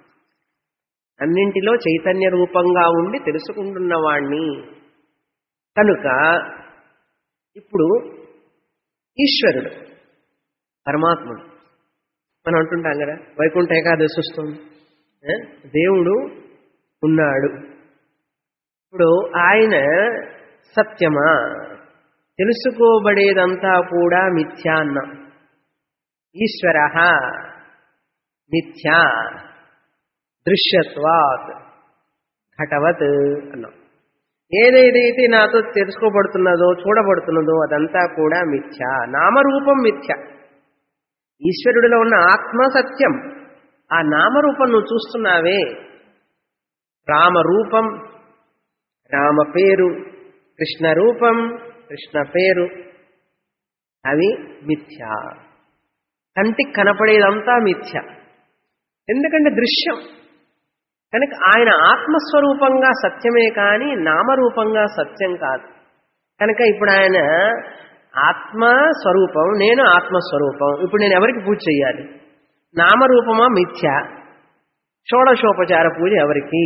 అన్నింటిలో చైతన్య రూపంగా ఉండి తెలుసుకుంటున్నవాణ్ణి కనుక ఇప్పుడు ఈశ్వరుడు పరమాత్ముడు మనం అంటుంటాం కదా వైకుంఠ ఏకాదశి వస్తుంది ఏ? దేవుడు ఉన్నాడు ఇప్పుడు ఆయన సత్యమా తెలుసుకోబడేదంతా కూడా మిథ్యా అన్నాం ఈశ్వర మిథ్యా దృశ్యత్వాత్ ఘటవత్ అన్నాం ఏదేదైతే నాతో తెలుసుకోబడుతున్నదో చూడబడుతున్నదో అదంతా కూడా మిథ్య నామరూపం మిథ్య ఈశ్వరుడిలో ఉన్న ఆత్మ సత్యం ఆ నామరూపం నువ్వు చూస్తున్నావే రామరూపం రామ పేరు కృష్ణ రూపం కృష్ణ పేరు అవి మిథ్య కంటికి కనపడేదంతా మిథ్య ఎందుకంటే దృశ్యం కనుక ఆయన ఆత్మస్వరూపంగా సత్యమే కానీ నామరూపంగా సత్యం కాదు కనుక ఇప్పుడు ఆయన ఆత్మస్వరూపం నేను ఆత్మస్వరూపం ఇప్పుడు నేను ఎవరికి పూజ చేయాలి నామరూపమా మిథ్య షోడశోపచార పూజ ఎవరికి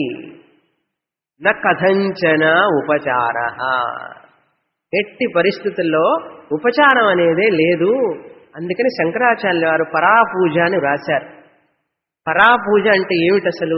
న కథంచన ఉపచార ఎట్టి పరిస్థితుల్లో ఉపచారం అనేదే లేదు అందుకని శంకరాచార్య వారు పరాపూజ అని వ్రాశారు పరాపూజ అంటే ఏమిటి అసలు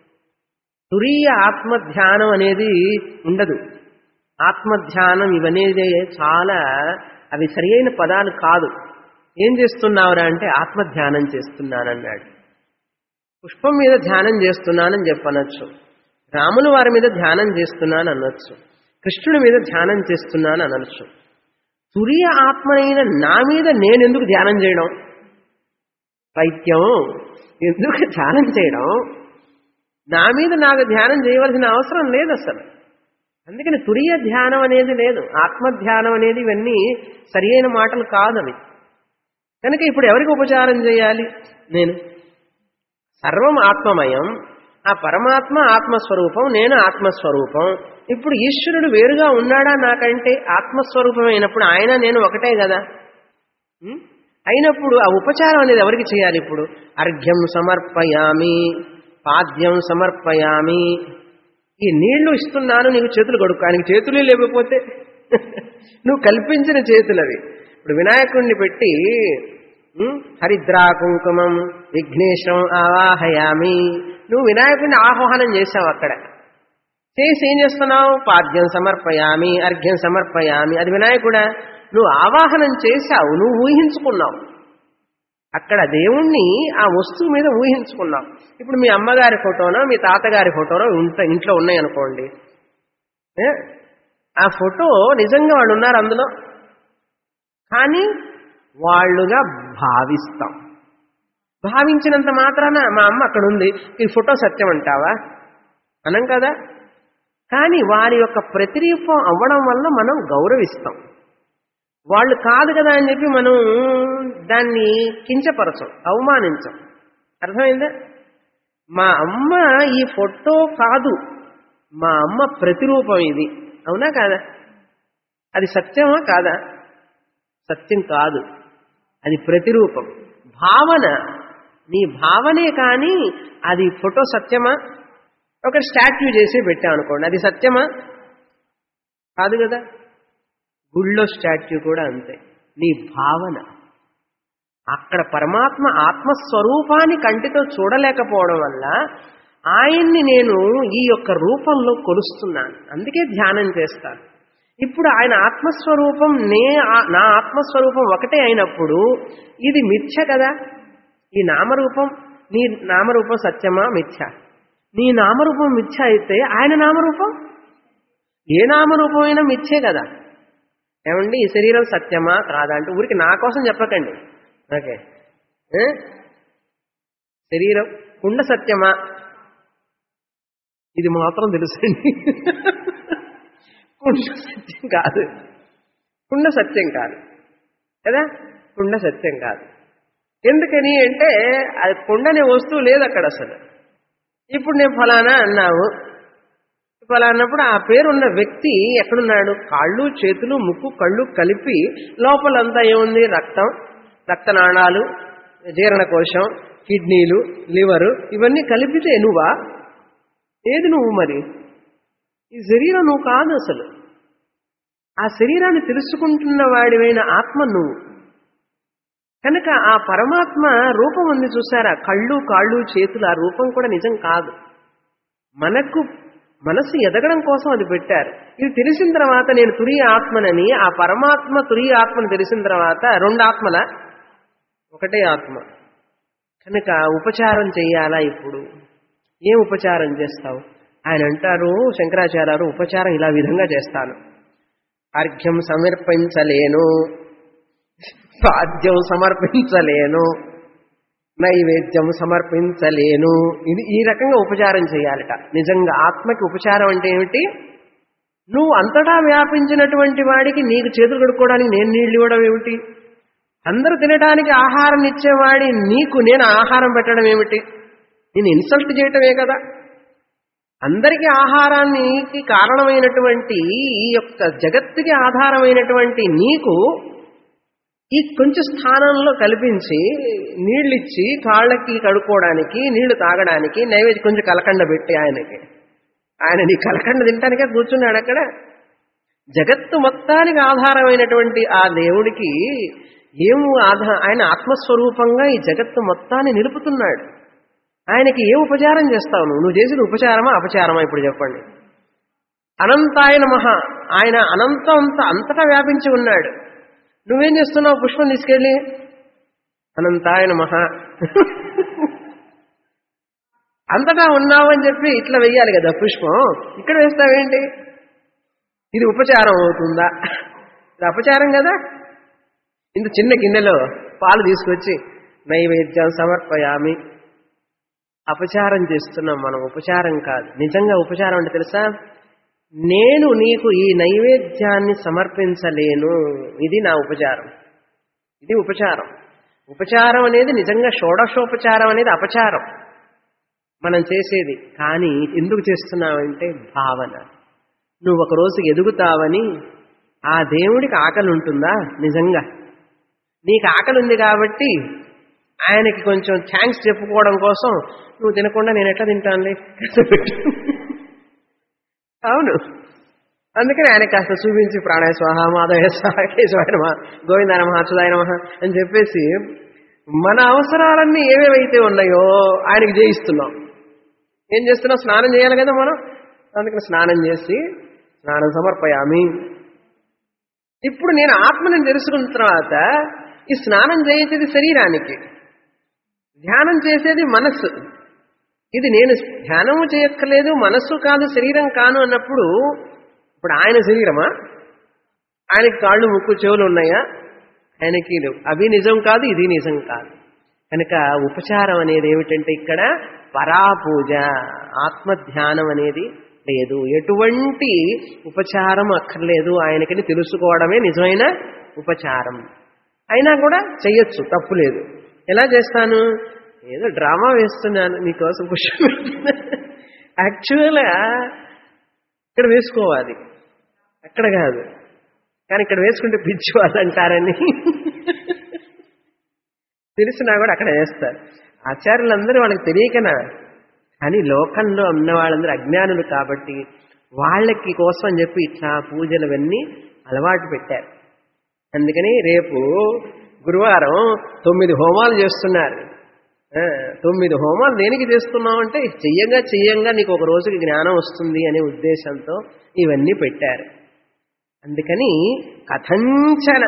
తురీయ ఆత్మధ్యానం అనేది ఉండదు ఆత్మధ్యానం ఇవనేది చాలా అవి సరియైన పదాలు కాదు ఏం చేస్తున్నావురా అంటే ఆత్మధ్యానం చేస్తున్నానన్నాడు పుష్పం మీద ధ్యానం చేస్తున్నానని చెప్పనొచ్చు రాముల వారి మీద ధ్యానం చేస్తున్నాను అనొచ్చు కృష్ణుడి మీద ధ్యానం చేస్తున్నాను అనొచ్చు తురియ ఆత్మనైన నా మీద నేనెందుకు ధ్యానం చేయడం పైత్యం ఎందుకు ధ్యానం చేయడం నా మీద నాకు ధ్యానం చేయవలసిన అవసరం లేదు అసలు అందుకని తురియ ధ్యానం అనేది లేదు ఆత్మధ్యానం అనేది ఇవన్నీ సరి అయిన మాటలు కాదు అవి కనుక ఇప్పుడు ఎవరికి ఉపచారం చేయాలి నేను సర్వం ఆత్మమయం ఆ పరమాత్మ ఆత్మస్వరూపం నేను ఆత్మస్వరూపం ఇప్పుడు ఈశ్వరుడు వేరుగా ఉన్నాడా నాకంటే ఆత్మస్వరూపం అయినప్పుడు ఆయన నేను ఒకటే కదా ఉం? అయినప్పుడు ఆ ఉపచారం అనేది ఎవరికి చేయాలి ఇప్పుడు అర్ఘ్యం సమర్పయామి పాద్యం సమర్పయామి ఈ నీళ్లు ఇస్తున్నాను నీకు చేతులు కొడుకు ఆయనకి చేతులు లేకపోతే నువ్వు కల్పించిన చేతులు అవి ఇప్పుడు వినాయకుడిని పెట్టి ఉం, హరిద్రా కుంకుమం విఘ్నేశం ఆవాహయామి నువ్వు వినాయకుడిని ఆహ్వానం చేసావు అక్కడ చేసి ఏం చేస్తున్నావు పాద్యం సమర్పయామి అర్ఘ్యం సమర్పయామి అది వినాయకుడా నువ్వు ఆవాహనం చేశావు నువ్వు ఊహించుకున్నావు అక్కడ దేవుణ్ణి ఆ వస్తువు మీద ఊహించుకున్నావు ఇప్పుడు మీ అమ్మగారి ఫోటోనో మీ తాతగారి ఫోటోనో ఇంట ఇంట్లో ఉన్నాయనుకోండి ఏ? ఆ ఫోటో నిజంగా వాళ్ళు ఉన్నారు అందులో కానీ వాళ్ళుగా భావిస్తాం భావించినంత మాత్రాన మా అమ్మ అక్కడ ఉంది ఈ ఫోటో సత్యం అంటావా అనం కదా కానీ వారి యొక్క ప్రతిరూపం అవ్వడం వల్ల మనం గౌరవిస్తాం వాళ్ళు కాదు కదా అని చెప్పి మనం దాన్ని కించపరచం అవమానించం అర్థమైందా మా అమ్మ ఈ ఫోటో కాదు మా అమ్మ ప్రతిరూపం ఇది అవునా కాదా అది సత్యమా కాదా సత్యం కాదు అది ప్రతిరూపం భావన నీ భావనే కానీ అది ఫోటో సత్యమా ఒక స్టాట్యూ చేసి పెట్టాం అనుకోండి అది సత్యమా కాదు కదా గుళ్ళో స్టాట్యూ కూడా అంతే నీ భావన అక్కడ పరమాత్మ ఆత్మస్వరూపాన్ని కంటితో చూడలేకపోవడం వల్ల ఆయన్ని నేను ఈ యొక్క రూపంలో కొలుస్తున్నాను అందుకే ధ్యానం చేస్తాను ఇప్పుడు ఆయన ఆత్మస్వరూపం నే ఆ- నా ఆత్మస్వరూపం ఒకటే అయినప్పుడు ఇది మిథ్య కదా ఈ నామరూపం నీ నామరూపం సత్యమా మిథ్య నీ నామరూపం మిథ్య అయితే ఆయన నామరూపం ఏ నామరూపమైనా మిథ్యే కదా ఏమండి ఈ శరీరం సత్యమా కాదా అంటే ఊరికి నా కోసం చెప్పకండి ఓకే ఏ? శరీరం కుండ సత్యమా ఇది మాత్రం తెలుసండి కుండ సత్యం కాదు కుండ సత్యం కాదు కదా కుండ సత్యం కాదు ఎందుకని అంటే అది కుండ అనే వస్తువు లేదు అక్కడ అసలు ఇప్పుడు నేను ఫలానా అన్నావు ఫలానప్పుడు ఆ పేరున్న వ్యక్తి ఎక్కడున్నాడు కాళ్ళు చేతులు ముక్కు కళ్ళు కలిపి లోపలంతా ఏముంది రక్తం రక్తనాళాలు జీర్ణకోశం కిడ్నీలు లివరు ఇవన్నీ కలిపితే నువ్వా ఏది నువ్వు మరి ఈ శరీరం నువ్వు కాదు అసలు ఆ శరీరాన్ని తెలుసుకుంటున్న వాడివైన ఆత్మ నువ్వు కనుక ఆ పరమాత్మ రూపం ఉంది చూసారా కళ్ళు కాళ్ళు చేతులు ఆ రూపం కూడా నిజం కాదు మనకు మనసు ఎదగడం కోసం అది పెట్టారు ఇది తెలిసిన తర్వాత నేను తురియ ఆత్మనని ఆ పరమాత్మ తురియ ఆత్మని తెలిసిన తర్వాత రెండు ఆత్మల ఒకటే ఆత్మ కనుక ఉపచారం చేయాలా ఇప్పుడు ఏం ఉపచారం చేస్తావు ఆయన అంటారు శంకరాచార్యారు ఉపచారం ఇలా విధంగా చేస్తాను అర్ఘ్యం సమర్పించలేను సాధ్యం సమర్పించలేను నైవేద్యం సమర్పించలేను ఇది ఈ రకంగా ఉపచారం చేయాలట నిజంగా ఆత్మకి ఉపచారం అంటే ఏమిటి నువ్వు అంతటా వ్యాపించినటువంటి వాడికి నీకు చేతులు కడుక్కోవడానికి నేను నీళ్ళు ఇవ్వడం ఏమిటి అందరూ తినడానికి ఆహారం ఇచ్చేవాడి నీకు నేను ఆహారం పెట్టడం ఏమిటి నేను ఇన్సల్ట్ చేయటమే కదా అందరికీ ఆహారానికి కారణమైనటువంటి ఈ యొక్క జగత్తుకి ఆధారమైనటువంటి నీకు ఈ కొంచెం స్థానంలో కల్పించి నీళ్ళిచ్చి కాళ్ళకి కడుక్కోవడానికి నీళ్లు తాగడానికి నైవేద్యం కొంచెం కలకండ పెట్టి ఆయనకి ఆయన నీ కలకండ తింటానికే కూర్చున్నాడు అక్కడ జగత్తు మొత్తానికి ఆధారమైనటువంటి ఆ దేవుడికి ఏము ఆధార ఆయన ఆత్మస్వరూపంగా ఈ జగత్తు మొత్తాన్ని నిలుపుతున్నాడు ఆయనకి ఏ ఉపచారం చేస్తావు నువ్వు నువ్వు చేసిన ఉపచారమా అపచారమా ఇప్పుడు చెప్పండి అనంతాయ నమః ఆయన అనంతం అంత అంతటా వ్యాపించి ఉన్నాడు నువ్వేం చేస్తున్నావు పుష్పం తీసుకెళ్ళి అనంతాయ నమః అంతటా ఉన్నావు అని చెప్పి ఇట్లా వెయ్యాలి కదా పుష్పం ఇక్కడ వేస్తావేంటి ఇది ఉపచారం అవుతుందా ఇది అపచారం కదా ఇంత చిన్న గిన్నెలో పాలు తీసుకొచ్చి నైవేద్యం సమర్పయామి అపచారం చేస్తున్నాం మనం ఉపచారం కాదు నిజంగా ఉపచారం అంటే తెలుసా నేను నీకు ఈ నైవేద్యాన్ని సమర్పించలేను ఇది నా ఉపచారం ఇది ఉపచారం ఉపచారం అనేది నిజంగా షోడశోపచారం అనేది అపచారం మనం చేసేది కానీ ఎందుకు చేస్తున్నావంటే భావన నువ్వు ఒక రోజుకి ఎదుగుతావని ఆ దేవుడికి ఆకలి ఉంటుందా నిజంగా నీకు ఆకలి ఉంది కాబట్టి ఆయనకి కొంచెం థ్యాంక్స్ చెప్పుకోవడం కోసం నువ్వు తినకుండా నేను ఎట్లా తింటానులే అవును అందుకని ఆయన కాస్త చూపించి ప్రాణాయ స్వాహ మాధవ స్వాహ కేశవాయ నమ గోవింద నమ అచ్యుతాయ నమ అని చెప్పేసి మన అవసరాలన్నీ ఏవేవైతే ఉన్నాయో ఆయనకి జయిస్తున్నాం ఏం చేస్తున్నాం స్నానం చేయాలి కదా మనం అందుకని స్నానం చేసి స్నానం సమర్పయామి ఇప్పుడు నేను ఆత్మని తెలుసుకున్న తర్వాత ఈ స్నానం చేసేది శరీరానికి ధ్యానం చేసేది మనస్సు ఇది నేను ధ్యానము చేయక్కర్లేదు మనస్సు కాదు శరీరం కాను అన్నప్పుడు ఇప్పుడు ఆయన శరీరమా ఆయనకి కాళ్ళు ముక్కు చెవులు ఉన్నాయా ఆయనకి లేవు అవి నిజం కాదు ఇది నిజం కాదు కనుక ఉపచారం అనేది ఏమిటంటే ఇక్కడ పరాపూజ ఆత్మధ్యానం అనేది లేదు ఎటువంటి ఉపచారం అక్కర్లేదు ఆయనకని తెలుసుకోవడమే నిజమైన ఉపచారం అయినా కూడా చెయ్యొచ్చు తప్పు లేదు ఎలా చేస్తాను ఏదో డ్రామా వేస్తున్నాను నీకోసం కూర్చోబెట్టిన యాక్చువల్గా ఇక్కడ వేసుకోవాలి అక్కడ కాదు కానీ ఇక్కడ వేసుకుంటే పిచ్చి వాళ్ళు అంటారని తెలిసినా కూడా అక్కడ వేస్తారు ఆచార్యులందరూ వాళ్ళకి తెలియకనా కానీ లోకంలో ఉన్న వాళ్ళందరూ అజ్ఞానులు కాబట్టి వాళ్ళకి కోసం అని చెప్పి ఇట్లా పూజలు అవన్నీ అలవాటు పెట్టారు అందుకని రేపు గురువారం తొమ్మిది హోమాలు చేస్తున్నారు ఆ, తొమ్మిది హోమాలు దేనికి చేస్తున్నావు అంటే చెయ్యంగా చెయ్యంగా నీకు ఒక రోజుకి జ్ఞానం వస్తుంది అనే ఉద్దేశంతో ఇవన్నీ పెట్టారు అందుకని కథంచన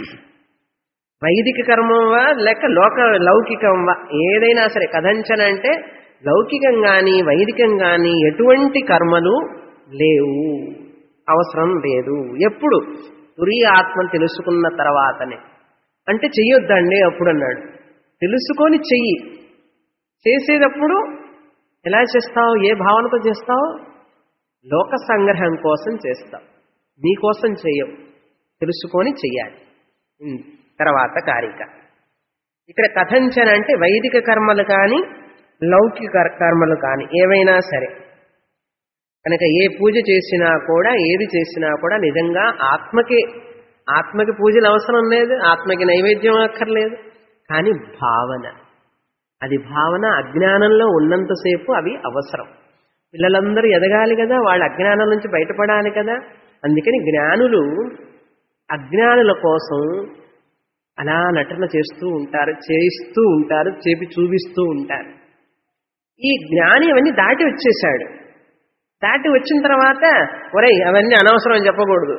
వైదిక కర్మవా లేక లోక లౌకికంవా ఏదైనా సరే కథంచన అంటే లౌకికం కానీ వైదికం కానీ ఎటువంటి కర్మలు లేవు అవసరం లేదు ఎప్పుడు తురియ ఆత్మను తెలుసుకున్న తర్వాతనే అంటే చెయ్యొద్దండి అప్పుడు అన్నాడు తెలుసుకొని చెయ్యి చేసేటప్పుడు ఎలా చేస్తావు ఏ భావనతో చేస్తావు లోక సంగ్రహం కోసం చేస్తావు నీ కోసం చెయ్యవు తెలుసుకొని చెయ్యాలి ఉమ్, తర్వాత కారిక ఇక్కడ కథంచన అంటే వైదిక కర్మలు కానీ లౌకిక కర్- కర్మలు కానీ ఏవైనా సరే కనుక ఏ పూజ చేసినా కూడా ఏది చేసినా కూడా నిజంగా ఆత్మకి ఆత్మకి పూజలు అవసరం లేదు ఆత్మకి నైవేద్యం అక్కర్లేదు కానీ భావన అది భావన అజ్ఞానంలో ఉన్నంతసేపు అవి అవసరం పిల్లలందరూ ఎదగాలి కదా వాళ్ళ అజ్ఞానం నుంచి బయటపడాలి కదా అందుకని జ్ఞానులు అజ్ఞానుల కోసం అలా నటన చేస్తూ ఉంటారు చేయిస్తూ ఉంటారు చేపి చూపిస్తూ ఉంటారు ఈ జ్ఞాని అవన్నీ దాటి వచ్చేసాడు దాటి వచ్చిన తర్వాత ఒరేయ్ అవన్నీ అనవసరం అని చెప్పకూడదు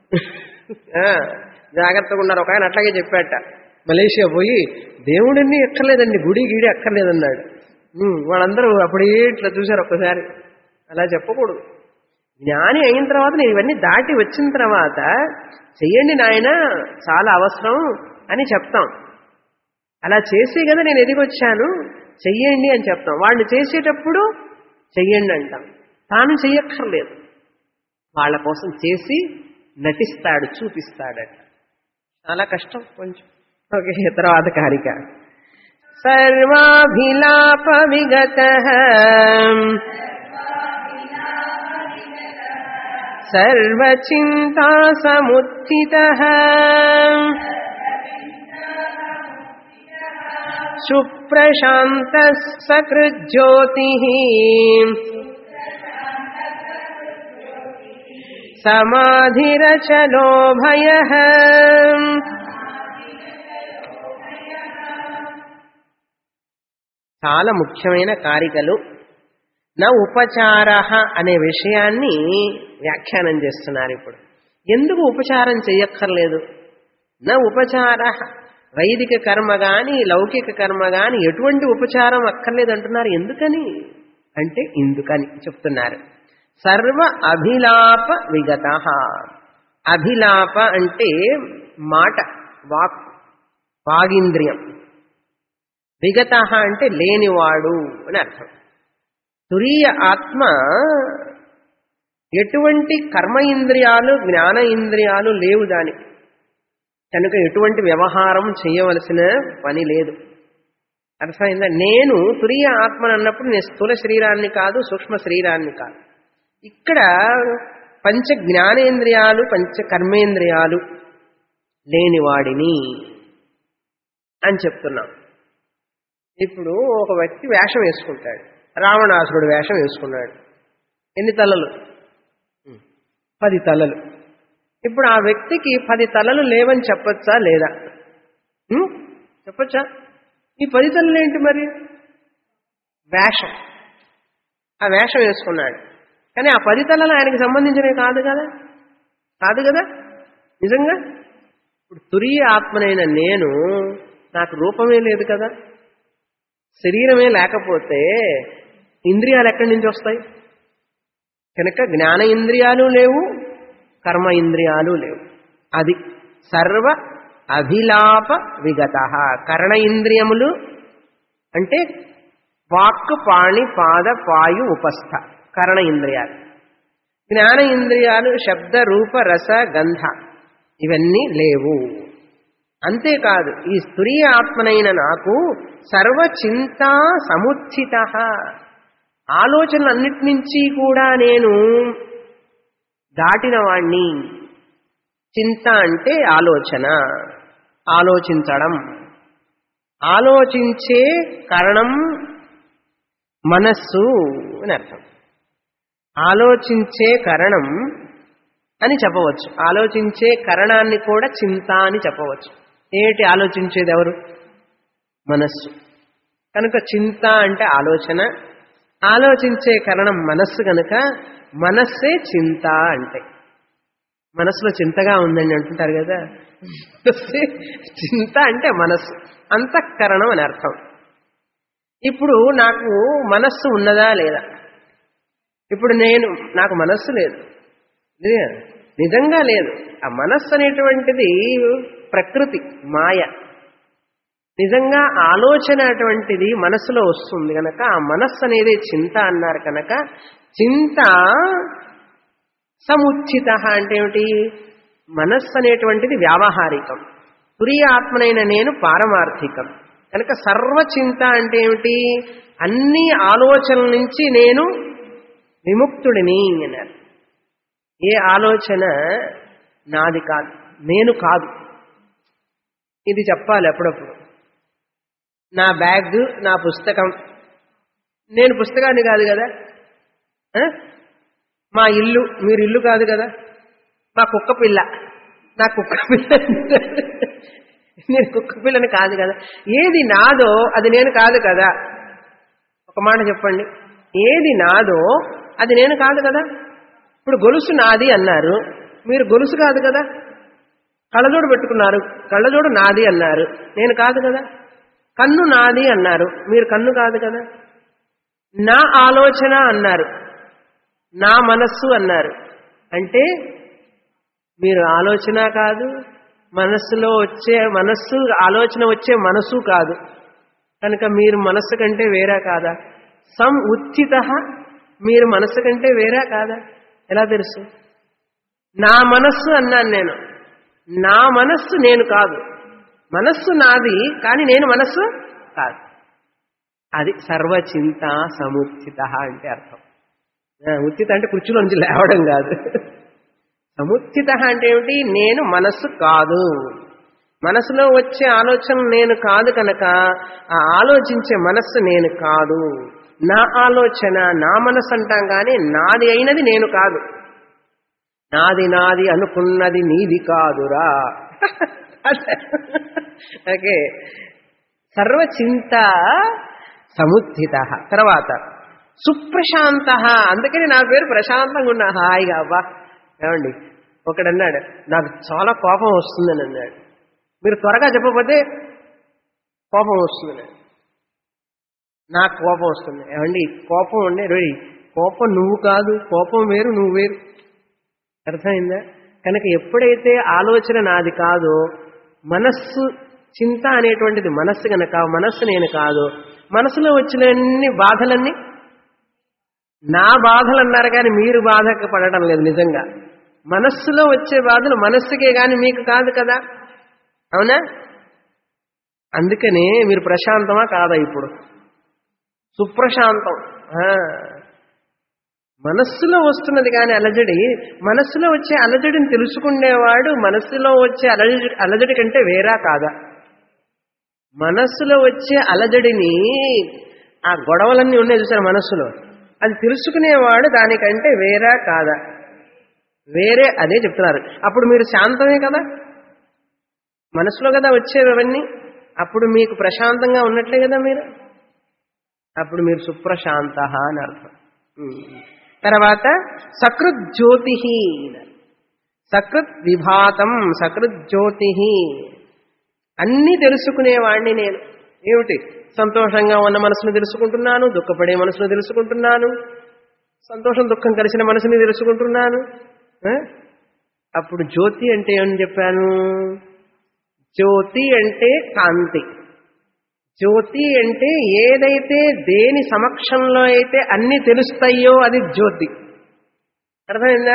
ఆ, జాగ్రత్తగా ఉన్నారు ఒక ఆయన అట్లాగే చెప్పాట మలేషియా పోయి దేవుడిని ఎక్కర్లేదండి గుడి గిడి అక్కర్లేదన్నాడు ఉమ్, వాళ్ళందరూ అప్పుడే ఇట్లా చూశారు ఒక్కసారి అలా చెప్పకూడదు జ్ఞాని అయిన తర్వాత నేను ఇవన్నీ దాటి వచ్చిన తర్వాత చెయ్యండి నాయన చాలా అవసరం అని చెప్తాం అలా చేసే కదా నేను ఎదిగొచ్చాను చెయ్యండి అని చెప్తాం వాడిని చేసేటప్పుడు చెయ్యండి అంటాం తాను చెయ్యక్కర్లేదు వాళ్ళ కోసం చేసి నటిస్తాడు చూపిస్తాడట చాలా కష్టం కొంచెం ఓకే తర్వాత కారిక సర్వాభిలాప విగత సర్వచింతా సముత్థిత సుప్రశాంత సకృజ్యోతి సమాధిరచలో భయ చాలా ముఖ్యమైన కారికలు నా ఉపచార అనే విషయాన్ని వ్యాఖ్యానం చేస్తున్నారు ఇప్పుడు ఎందుకు ఉపచారం చేయక్కర్లేదు నా ఉపచార వైదిక కర్మ గాని లౌకిక కర్మ గాని ఎటువంటి ఉపచారం అక్కర్లేదు అంటున్నారు ఎందుకని అంటే ఇందుకని చెప్తున్నారు సర్వ అభిలాప విగత అభిలాప అంటే మాట వాక్ వాగింద్రియం విగత అంటే లేనివాడు అని అర్థం తురీయ ఆత్మ ఎటువంటి కర్మ ఇంద్రియాలు జ్ఞాన ఇంద్రియాలు లేవు దానికి కనుక ఎటువంటి వ్యవహారం చేయవలసిన పని లేదు అర్థమైందా నేను తురియ ఆత్మని అన్నప్పుడు నేను స్థూల శరీరాన్ని కాదు సూక్ష్మ శరీరాన్ని కాదు ఇక్కడ పంచ జ్ఞానేంద్రియాలు పంచ కర్మేంద్రియాలు లేనివాడిని అని చెప్తున్నాం ఇప్పుడు ఒక వ్యక్తి వేషం వేసుకుంటాడు రావణాసురుడు వేషం వేసుకున్నాడు ఎన్ని తలలు పది తలలు ఇప్పుడు ఆ వ్యక్తికి పది తలలు లేవని చెప్పొచ్చా లేదా ఉం? చెప్పొచ్చా ఈ పది తలలు ఏంటి మరి వేషం ఆ వేషం వేసుకున్నాడు కానీ ఆ పది తలలు ఆయనకి సంబంధించినవి కాదు కదా కాదు కదా నిజంగా ఇప్పుడు తురియ ఆత్మనైన నేను నాకు రూపమే లేదు కదా శరీరమే లేకపోతే ఇంద్రియాలు ఎక్కడి నుంచి వస్తాయి కనుక జ్ఞాన ఇంద్రియాలు లేవు కర్మ ఇంద్రియాలు లేవు అది సర్వ అభిలాప విగత కరణ ఇంద్రియములు అంటే వాక్కు పాణి పాద పాయు ఉపస్థ కరణ ఇంద్రియాలు జ్ఞాన ఇంద్రియాలు శబ్ద రూప రస గంధ ఇవన్నీ లేవు అంతేకాదు ఈ స్తురీయ ఆత్మనైన నాకు సర్వ చింత సముత్థిత ఆలోచనలన్నిటి నుంచి కూడా నేను దాటిన వాణ్ణి చింత అంటే ఆలోచన ఆలోచించడం ఆలోచించే కారణం మనస్సు అని అర్థం ఆలోచించే కరణం అని చెప్పవచ్చు ఆలోచించే కరణాన్ని కూడా చింత అని చెప్పవచ్చు ఏటి ఆలోచించేది ఎవరు మనస్సు కనుక చింత అంటే ఆలోచన ఆలోచించే కరణం మనస్సు కనుక మనస్సే చింత అంటే మనస్సులో చింతగా ఉందండి అంటుంటారు కదా మనస్సే చింత అంటే మనస్సు అంతఃకరణం అని అర్థం ఇప్పుడు నాకు మనస్సు ఉన్నదా లేదా ఇప్పుడు నేను నాకు మనస్సు లేదు నిజంగా నిజంగా లేదు ఆ మనస్సు అనేటువంటిది ప్రకృతి మాయ నిజంగా ఆలోచన అటువంటిది మనస్సులో వస్తుంది కనుక ఆ మనస్సు అనేది చింత అన్నారు కనుక చింత సముచిత అంటే ఏమిటి మనస్సు అనేటువంటిది వ్యావహారికం తురియ ఆత్మనైన నేను పారమార్థికం కనుక సర్వచింత అంటే ఏమిటి అన్ని ఆలోచనల నుంచి నేను విముక్తుడిని అన్నారు ఏ ఆలోచన నాది కాదు నేను కాదు ఇది చెప్పాలి అప్పుడప్పుడు నా బ్యాగ్ నా పుస్తకం నేను పుస్తకాన్ని కాదు కదా ఆ? మా ఇల్లు మీరు ఇల్లు కాదు కదా మా కుక్క పిల్ల నా కుక్క పిల్ల నేను కుక్క పిల్లని కాదు కదా ఏది నాదో అది నేను కాదు కదా ఒక మాట చెప్పండి ఏది నాదో అది నేను కాదు కదా ఇప్పుడు గొలుసు నాది అన్నారు మీరు గొలుసు కాదు కదా కళ్ళజోడు పెట్టుకున్నారు కళ్ళజోడు నాది అన్నారు నేను కాదు కదా కన్ను నాది అన్నారు మీరు కన్ను కాదు కదా నా ఆలోచన అన్నారు నా మనస్సు అన్నారు అంటే మీరు ఆలోచన కాదు మనస్సులో వచ్చే మనస్సు ఆలోచన వచ్చే మనసు కాదు కనుక మీరు మనస్సు కంటే వేరా కాదా సం ఉత్థిత మీరు మనస్సు కంటే వేరా కాదా ఎలా తెలుసు నా మనస్సు అన్నాను నేను నా మనస్సు నేను కాదు మనస్సు నాది కానీ నేను మనస్సు కాదు అది సర్వచింత సముచిత అంటే అర్థం ఆ, ఉచిత అంటే కుర్చీలో నుంచి లేవడం కాదు సముచిత అంటే ఏమిటి నేను మనస్సు కాదు మనసులో వచ్చే ఆలోచన నేను కాదు కనుక ఆ ఆలోచించే మనస్సు నేను కాదు నా ఆలోచన నా మనస్సు అంటాం కానీ నాది అయినది నేను కాదు నాది నాది అనుకున్నది నీది కాదురా ఓకే సర్వచింత సముత్థిత తర్వాత సుప్రశాంత అందుకని నా పేరు ప్రశాంతంగా ఉన్నా హాయిగా అబ్బా ఏమండి ఒకడన్నాడు నాకు చాలా కోపం వస్తుందని అన్నాడు మీరు త్వరగా చెప్పకపోతే కోపం వస్తుంది నాకు కోపం వస్తుంది ఏమండి కోపం ఉండే రోయ్ కోపం నువ్వు కాదు కోపం వేరు నువ్వు వేరు అర్థమైందా కనుక ఎప్పుడైతే ఆలోచన నాది కాదో మనస్సు చింత అనేటువంటిది మనస్సు గనక మనస్సు నేను కాదు మనసులో వచ్చిన అన్ని బాధలన్నీ నా బాధలు అన్నారు కానీ మీరు బాధకు పడటం లేదు నిజంగా మనస్సులో వచ్చే బాధలు మనస్సుకే కానీ మీకు కాదు కదా అవునా అందుకనే మీరు ప్రశాంతమా కాదా ఇప్పుడు సుప్రశాంతం ఆ. మనస్సులో వస్తున్నది కానీ అలజడి మనస్సులో వచ్చే అలజడిని తెలుసుకునేవాడు మనస్సులో వచ్చే అలజడి అలజడి కంటే వేరా కాదా మనస్సులో వచ్చే అలజడిని ఆ గొడవలన్నీ ఉన్నాయి చూసారు మనస్సులో అది తెలుసుకునేవాడు దానికంటే వేరా కాదా వేరే అదే చెప్తున్నారు అప్పుడు మీరు శాంతమే కదా మనసులో కదా వచ్చేవి అవన్నీ అప్పుడు మీకు ప్రశాంతంగా ఉన్నట్లే కదా మీరు అప్పుడు మీరు సుప్రశాంత అని అర్థం ఉమ్. తర్వాత సకృత్ జ్యోతి సకృత్ విభాతం సకృత్ జ్యోతి అన్నీ తెలుసుకునేవాణ్ణి నేను ఏమిటి సంతోషంగా ఉన్న మనసును తెలుసుకుంటున్నాను దుఃఖపడే మనసును తెలుసుకుంటున్నాను సంతోషం దుఃఖం కలిసిన మనసుని తెలుసుకుంటున్నాను ఆ? అప్పుడు జ్యోతి అంటే ఏమని చెప్పాను జ్యోతి అంటే కాంతి జ్యోతి అంటే ఏదైతే దేని సమక్షంలో అయితే అన్ని తెలుస్తాయో అది జ్యోతి అర్థమైందా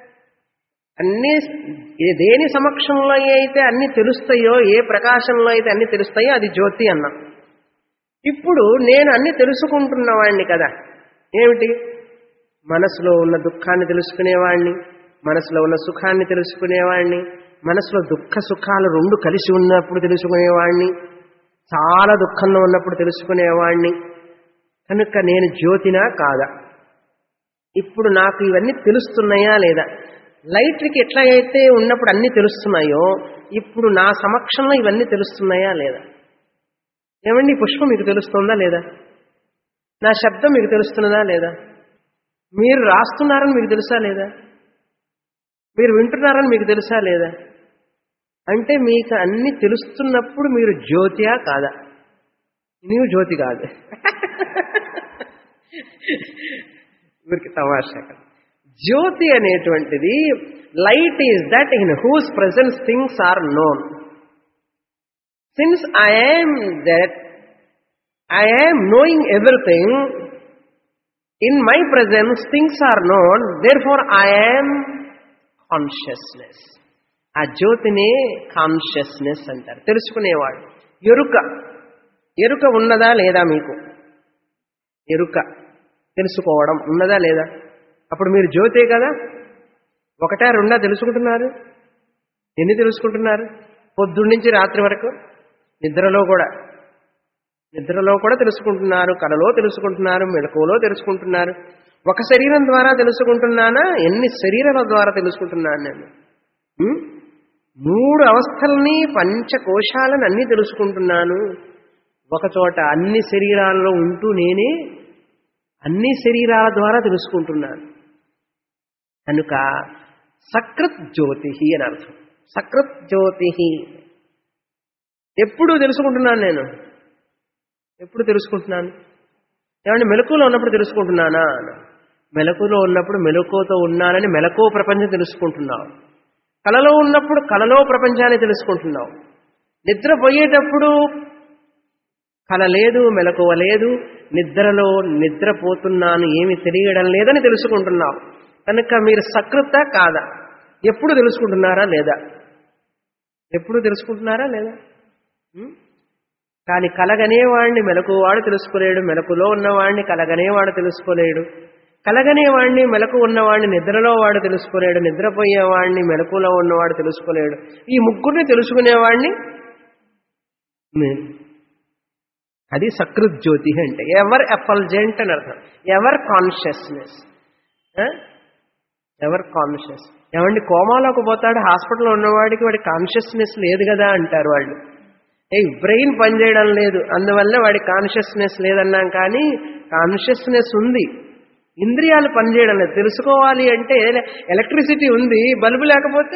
అన్ని ఏ- దేని సమక్షంలో అయితే అన్ని తెలుస్తాయో ఏ ప్రకాశంలో అయితే అన్ని తెలుస్తాయో అది జ్యోతి అన్నాం ఇప్పుడు నేను అన్ని తెలుసుకుంటున్నవాణ్ణి కదా ఏమిటి మనసులో ఉన్న దుఃఖాన్ని తెలుసుకునేవాణ్ణి మనసులో ఉన్న సుఖాన్ని తెలుసుకునేవాణ్ణి మనసులో దుఃఖ సుఖాలు రెండు కలిసి ఉన్నప్పుడు తెలుసుకునేవాణ్ణి చాలా దుఃఖంలో ఉన్నప్పుడు తెలుసుకునేవాణ్ణి కనుక నేను జ్యోతినా కాదా ఇప్పుడు నాకు ఇవన్నీ తెలుస్తున్నాయా లేదా లైట్కి ఎట్లా అయితే ఉన్నప్పుడు అన్నీ తెలుస్తున్నాయో ఇప్పుడు నా సమక్షంలో ఇవన్నీ తెలుస్తున్నాయా లేదా ఏమండి ఈ పుష్పం మీకు తెలుస్తుందా లేదా నా శబ్దం మీకు తెలుస్తున్నదా లేదా మీరు రాస్తున్నారని మీకు తెలుసా లేదా మీరు వింటున్నారని మీకు తెలుసా లేదా అంటే మీకు అన్ని తెలుస్తున్నప్పుడు మీరు జ్యోతియా కాదా నీవు జ్యోతి కాదు వీరికి తమాషా కదా జ్యోతి అనేటువంటిది light is that in whose presence things are known since I'm that I'm knowing everything in my presence things are known therefore I'm consciousness ఆ జ్యోతినే కాన్షియస్నెస్ అంటారు తెలుసుకునేవాడు ఎరుక ఎరుక ఉన్నదా లేదా మీకు ఎరుక తెలుసుకోవడం ఉన్నదా లేదా అప్పుడు మీరు జ్యోతే కదా ఒకటా రెండా తెలుసుకుంటున్నారు ఎన్ని తెలుసుకుంటున్నారు పొద్దున్నుంచి రాత్రి వరకు నిద్రలో కూడా నిద్రలో కూడా తెలుసుకుంటున్నారు కలలో తెలుసుకుంటున్నారు మెలకువలో తెలుసుకుంటున్నారు ఒక శరీరం ద్వారా తెలుసుకుంటున్నానా ఎన్ని శరీరాల ద్వారా తెలుసుకుంటున్నాను నేను ఉం? మూడు అవస్థల్ని పంచకోశాలను అన్ని తెలుసుకుంటున్నాను ఒక చోట అన్ని శరీరాల్లో ఉంటూ నేనే అన్ని శరీరాల ద్వారా తెలుసుకుంటున్నాను కనుక సకృత్ జ్యోతి అని అర్థం సకృత్ జ్యోతి ఎప్పుడు తెలుసుకుంటున్నాను నేను ఎప్పుడు తెలుసుకుంటున్నాను ఏమంటే మెలకువలో ఉన్నప్పుడు తెలుసుకుంటున్నానా మెలకువలో ఉన్నప్పుడు మెలకువతో ఉన్నానని మెలకువ ప్రపంచం తెలుసుకుంటున్నావు కలలో ఉన్నప్పుడు కలలో ప్రపంచాన్ని తెలుసుకుంటున్నావు నిద్రపోయేటప్పుడు కల లేదు మెలకువ లేదు నిద్రలో నిద్రపోతున్నాను ఏమి తెలియడం లేదని తెలుసుకుంటున్నావు కనుక మీరు సకృత కాదా ఎప్పుడు తెలుసుకుంటున్నారా లేదా ఎప్పుడు తెలుసుకుంటున్నారా లేదా ఉం? కానీ కలగనేవాడిని మెలకువాడు తెలుసుకోలేడు మెలకులో ఉన్నవాడిని కలగనేవాడు తెలుసుకోలేడు కలగనేవాడిని మెలకు ఉన్నవాడిని నిద్రలో వాడు తెలుసుకోలేడు నిద్రపోయేవాడిని మెలకులో ఉన్నవాడు తెలుసుకోలేడు ఈ ముగ్గురిని తెలుసుకునేవాడిని నేను అది సకృత్ జ్యోతి అంటే ఎవర్ ఎఫల్జెంట్ అని అర్థం ఎవర్ కాన్షియస్నెస్ ఎవర్ కాన్షియస్ ఏమండి కోమాలోకి పోతాడు హాస్పిటల్లో ఉన్నవాడికి వాడి కాన్షియస్నెస్ లేదు కదా అంటారు వాళ్ళు ఏ బ్రెయిన్ పనిచేయడం లేదు అందువల్ల వాడి కాన్షియస్నెస్ లేదన్నాం కానీ కాన్షియస్నెస్ ఉంది ఇంద్రియాలు పనిచేయడం లేదు తెలుసుకోవాలి అంటే ఎలక్ట్రిసిటీ ఉంది బల్బు లేకపోతే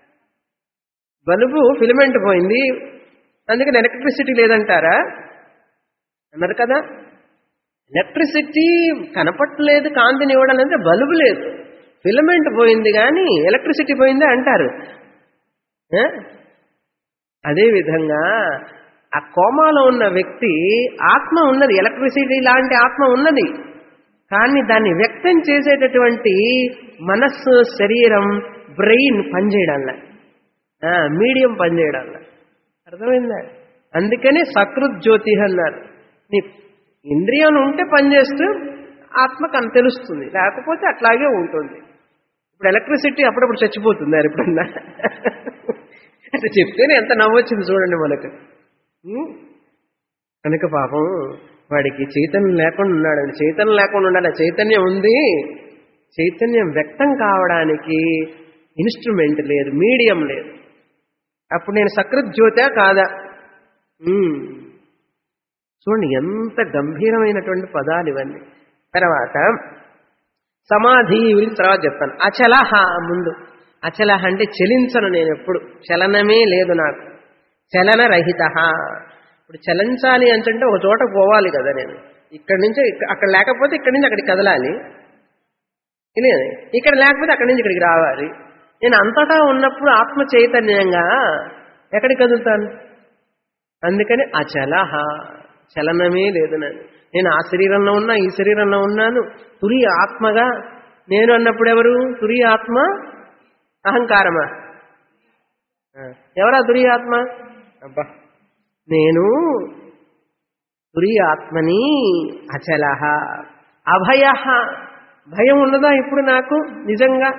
బల్బు ఫిలమెంట్ పోయింది అందుకని ఎలక్ట్రిసిటీ లేదంటారా అన్నారు కదా ఎలక్ట్రిసిటీ కనపట్టలేదు కాంతిని ఇవ్వడం అంటే బల్బు లేదు ఫిలమెంట్ పోయింది కానీ ఎలక్ట్రిసిటీ పోయింది అంటారు ఆ? అదేవిధంగా ఆ కోమాలో ఉన్న వ్యక్తి ఆత్మ ఉన్నది ఎలక్ట్రిసిటీ లాంటి ఆత్మ ఉన్నది కానీ దాన్ని వ్యక్తం చేసేటటువంటి మనస్సు శరీరం బ్రెయిన్ పనిచేయడంలా మీడియం పనిచేయడంలా అర్థమైందా అందుకనే సకృత్ జ్యోతి అన్నారు నీ ఇంద్రియం ఉంటే పనిచేస్తూ ఆత్మ కన్ తెలుస్తుంది లేకపోతే అట్లాగే ఉంటుంది ఇప్పుడు ఎలక్ట్రిసిటీ అప్పుడప్పుడు చచ్చిపోతుంది అది ఎప్పుడన్నా అంటే చెప్తేనే ఎంత నవ్వొచ్చింది చూడండి మనకు ఉం? కనుక పాపం వాడికి చైతన్యం లేకుండా ఉన్నాడు చైతన్యం లేకుండా ఉండాలి చైతన్యం ఉంది చైతన్యం వ్యక్తం కావడానికి ఇన్స్ట్రుమెంట్ లేదు మీడియం లేదు అప్పుడు నేను సకృత్ జ్యోతా కాదా ఉం. చూడండి ఎంత గంభీరమైనటువంటి పదాలు ఇవన్నీ తర్వాత సమాధి గురించి తర్వాత చెప్తాను అచలహ ముందు అచలహ అంటే చలించను నేను ఎప్పుడు చలనమే లేదు నాకు చలన రహిత ఇప్పుడు చలించాలి అంటే ఒక చోట పోవాలి కదా నేను ఇక్కడి నుంచి ఇక్క- అక్కడ లేకపోతే ఇక్కడి నుంచి అక్కడికి కదలాలి లేదు ఇక్కడ లేకపోతే అక్కడి నుంచి ఇక్కడికి రావాలి నేను అంతటా ఉన్నప్పుడు ఆత్మ చైతన్యంగా ఎక్కడికి కదులుతాను అందుకని అచలహ చలనమే లేదు నేను నేను ఆ శరీరంలో ఉన్నా ఈ శరీరంలో ఉన్నాను తురి ఆత్మగా నేను అన్నప్పుడు ఎవరు తురి ఆత్మ అహంకారమా ఆ, ఎవరా తురి ఆత్మ అబ్బా నేను తురి ఆత్మని అచలహ అభయ భయం ఉన్నదా ఇప్పుడు నాకు నిజంగా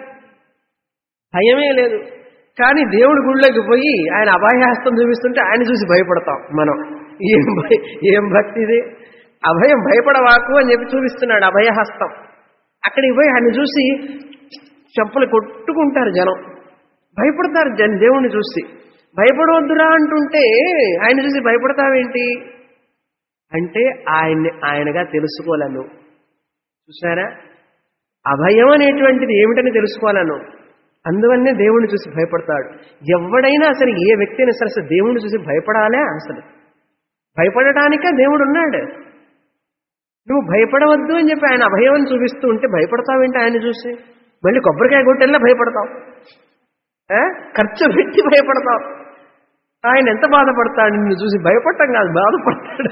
భయమే లేదు కానీ దేవుడి గుళ్ళకి పోయి ఆయన అభయహస్తం చూపిస్తుంటే ఆయన చూసి భయపడతాం మనం ఏం భయ ఏం భక్తి ఇది అభయం భయపడవాకు అని చెప్పి చూపిస్తున్నాడు అభయహస్తం అక్కడికి పోయి ఆయన చూసి చెప్పులు కొట్టుకుంటారు జనం భయపడతారు జన దేవుణ్ణి చూసి భయపడవద్దురా అంటుంటే ఆయన చూసి భయపడతావేంటి అంటే ఆయన్ని ఆయనగా తెలుసుకోలేను చూసారా అభయం అనేటువంటిది ఏమిటని తెలుసుకోవాలను అందువల్లనే దేవుణ్ణి చూసి భయపడతాడు ఎవడైనా అసలు ఏ వ్యక్తి అయినా సరే అసలు దేవుణ్ణి చూసి భయపడాలే అసలు భయపడటానికే దేవుడు ఉన్నాడు నువ్వు భయపడవద్దు అని చెప్పి ఆయన అభయం చూపిస్తూ ఉంటే భయపడతావేంటి ఆయన చూసి మళ్ళీ కొబ్బరికాయ కొట్టెల్లా భయపడతావు ఆ? ఖర్చు పెట్టి భయపడతావు ఆయన ఎంత బాధపడతాడు నిన్ను చూసి భయపడటం కాదు బాధపడతాడు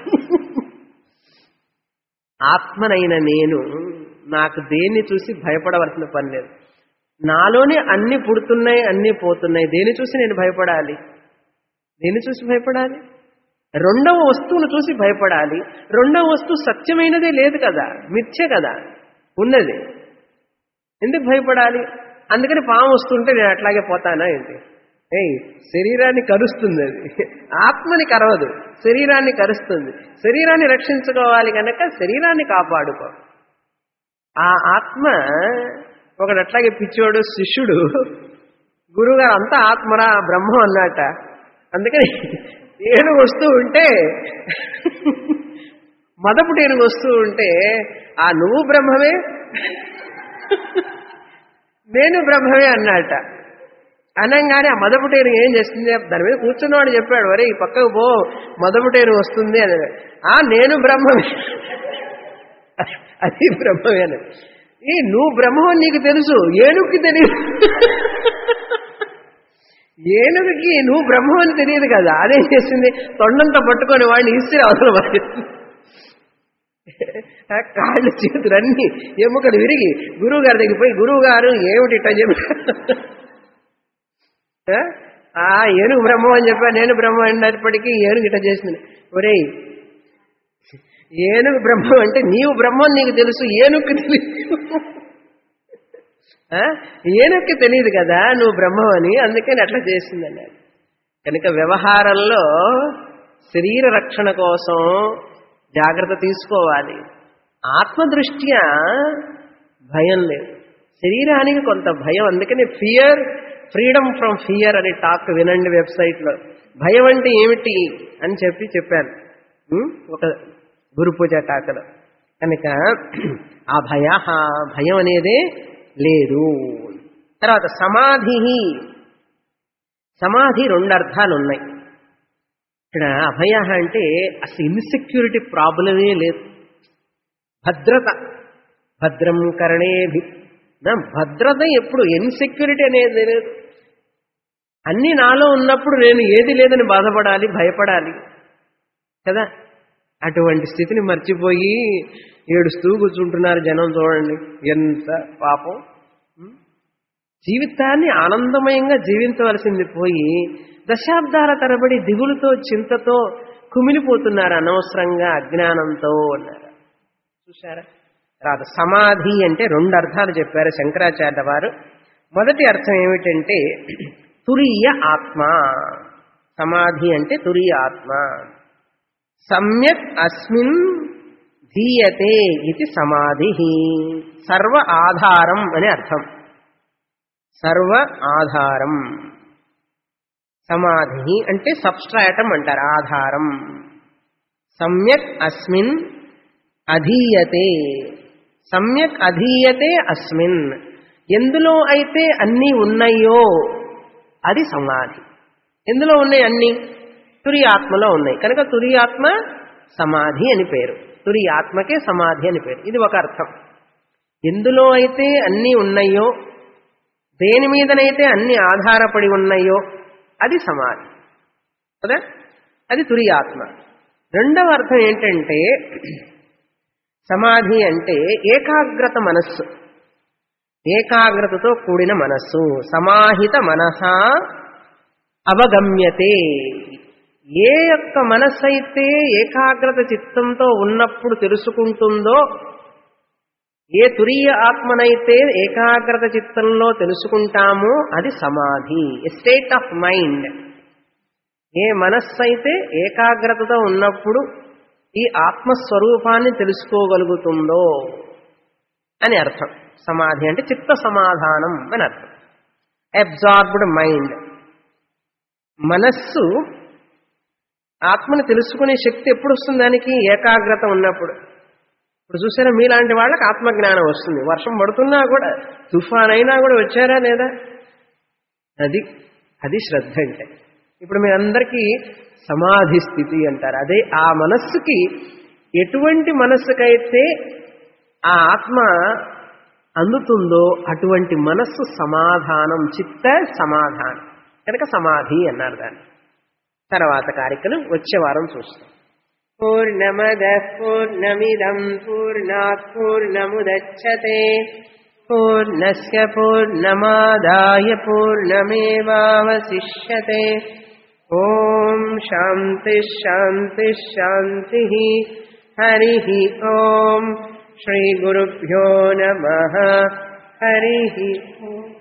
ఆత్మనైన నేను నాకు దేన్ని చూసి భయపడవలసిన పని లేదు నాలోనే అన్ని పుడుతున్నాయి అన్ని పోతున్నాయి దేని చూసి నేను భయపడాలి దేని చూసి భయపడాలి రెండవ వస్తువును చూసి భయపడాలి రెండవ వస్తువు సత్యమైనదే లేదు కదా మిథ్య కదా ఉన్నది ఎందుకు భయపడాలి అందుకని పాము వస్తుంటే నేను అట్లాగే పోతానా ఏంటి ఏయ్ శరీరాన్ని కరుస్తుంది అది ఆత్మని కరవదు శరీరాన్ని కరుస్తుంది శరీరాన్ని రక్షించుకోవాలి కనుక శరీరాన్ని కాపాడుకో ఆ ఆత్మ ఒకడు అట్లాగే పిచ్చోడు శిష్యుడు గురువుగారు అంతా ఆత్మరా బ్రహ్మం అన్నట అందుకని ఏనుగు వస్తూ ఉంటే మదపుటి ఏనుగు వస్తూ ఉంటే ఆ నువ్వు బ్రహ్మమే నేను బ్రహ్మమే అన్నట అనగానే ఆ మదపుటేరు ఏం చేస్తుంది దాని మీద కూర్చున్నవాడు చెప్పాడు వరే ఈ పక్కకు పో మదపుటేరు వస్తుంది అని ఆ నేను బ్రహ్మమే అది బ్రహ్మమే అని ఈ నువ్వు బ్రహ్మం అని నీకు తెలుసు ఏనుగుకి తెలియదు ఏనుగుకి నువ్వు బ్రహ్మం అని తెలియదు కదా అదేం చేసింది తొండంతో పట్టుకొని వాడిని ఇస్తే అవసరం పడుతుంది ఆ కాళ్ళు చేతులు అన్ని ఎముకలు విరిగి గురువు గారి దగ్గర పోయి గురువు గారు ఏమిటి ఇట్ట చెప్పి ఆ? ఆ ఏనుగు బ్రహ్మం అని చెప్పా నేను బ్రహ్మం అన్నప్పటికీ ఏనుగు ఇట్ట చేసింది ఒరేయ్ ఏనుగు బ్రహ్మం అంటే నీవు బ్రహ్మం నీకు తెలుసు ఏనుగుకి తెలియదు ఆ? ఏనుగుకి తెలియదు కదా నువ్వు బ్రహ్మం అని అందుకని అట్లా చేసింది అన్నాడు కనుక వ్యవహారంలో శరీర రక్షణ కోసం జాగ్రత్త తీసుకోవాలి ఆత్మదృష్ట్యా భయం లేదు శరీరానికి కొంత భయం అందుకని ఫియర్ ఫ్రీడమ్ ఫ్రమ్ ఫియర్ అనే టాక్ వినండి వెబ్సైట్లో భయం అంటే ఏమిటి అని చెప్పి చెప్పాను ఉం? ఒక గురు పూజ టాకలో కనుక ఆ భయ భయం అనేదే లేదు తర్వాత సమాధి సమాధి రెండు అర్థాలు ఉన్నాయి ఇక్కడ అభయ అంటే అసలు ఇన్సెక్యూరిటీ ప్రాబ్లమే లేదు భద్రత భద్రం కరణేభి నా భద్రత ఎప్పుడు ఇన్సెక్యూరిటీ అనేది లేదు అన్నీ నాలో ఉన్నప్పుడు నేను ఏది లేదని బాధపడాలి భయపడాలి కదా అటువంటి స్థితిని మర్చిపోయి ఏడుస్తూ కూర్చుంటున్నారు జనం చూడండి ఎంత పాపం ఉం? జీవితాన్ని ఆనందమయంగా జీవించవలసింది పోయి దశాబ్దాల తరబడి దిగులుతో చింతతో కుమిలిపోతున్నారు అనవసరంగా అజ్ఞానంతో అన్నారు చూశారా తర్వాత సమాధి అంటే రెండు అర్థాలు చెప్పారు శంకరాచార్య వారు మొదటి అర్థం ఏమిటంటే తురీయ ఆత్మ సమాధి అంటే తురీయ ఆత్మ సమ్యక్ అస్మిన్ ధీయతే ఇది సమాధి సర్వ ఆధారం అని అర్థం సర్వ ఆధారం సమాధి అంటే సబ్స్ట్రాటం అంటారు ఆధారం సమ్యక్ అస్మిన్ అధీయతే సమ్యక్ అధీయతే అస్మిన్ ఎందులో అయితే అన్నీ ఉన్నాయో అది సమాధి ఎందులో ఉన్నాయి అన్ని తురి ఆత్మలో ఉన్నాయి కనుక తురి ఆత్మ సమాధి అని పేరు తురి ఆత్మకే సమాధి అని పేరు ఇది ఒక అర్థం ఎందులో అయితే అన్నీ ఉన్నాయో దేని మీదనైతే అన్ని ఆధారపడి ఉన్నాయో అది సమాధి కదా అది తురి ఆత్మ రెండవ అర్థం ఏంటంటే సమాధి అంటే ఏకాగ్రత మనస్సు ఏకాగ్రతతో కూడిన మనస్సు సమాహిత మనస అవగమ్యతే ఏ యొక్క మనస్సు అయితే ఏకాగ్రత చిత్తంతో ఉన్నప్పుడు తెలుసుకుంటుందో ఏ తురీయ ఆత్మనైతే ఏకాగ్రత చిత్తంలో తెలుసుకుంటామో అది సమాధి స్టేట్ ఆఫ్ మైండ్ ఏ మనస్సు అయితే ఏకాగ్రతతో ఉన్నప్పుడు ఈ ఆత్మస్వరూపాన్ని తెలుసుకోగలుగుతుందో అని అర్థం సమాధి అంటే చిత్త సమాధానం అని అర్థం అబ్జార్బ్డ్ మైండ్ మనస్సు ఆత్మని తెలుసుకునే శక్తి ఎప్పుడు వస్తుంది దానికి ఏకాగ్రత ఉన్నప్పుడు ఇప్పుడు చూసారా మీలాంటి వాళ్ళకి ఆత్మజ్ఞానం వస్తుంది వర్షం పడుతున్నా కూడా తుఫాన్ అయినా కూడా వచ్చారా లేదా అది అది శ్రద్ధ అంటే ఇప్పుడు మీ అందరికీ సమాధి స్థితి అంటారు అదే ఆ మనస్సుకి ఎటువంటి మనస్సుకైతే ఆ ఆత్మ అందుతుందో అటువంటి మనస్సు సమాధానం చిత్త సమాధానం కనుక సమాధి అన్నారు దాన్ని తర్వాత కార్యక్రమం వచ్చే వారం చూస్తాం పూర్ణమద పూర్ణమిదం పూర్ణాత్ పూర్ణముదచ్చతే పూర్ణస్ పూర్ణమాదాయ పూర్ణమేవాवशिष्यते ఓం శాంతి శాంతి శాంతి హరి ఓం శ్రీ గురుభ్యో నమ హరి ఓం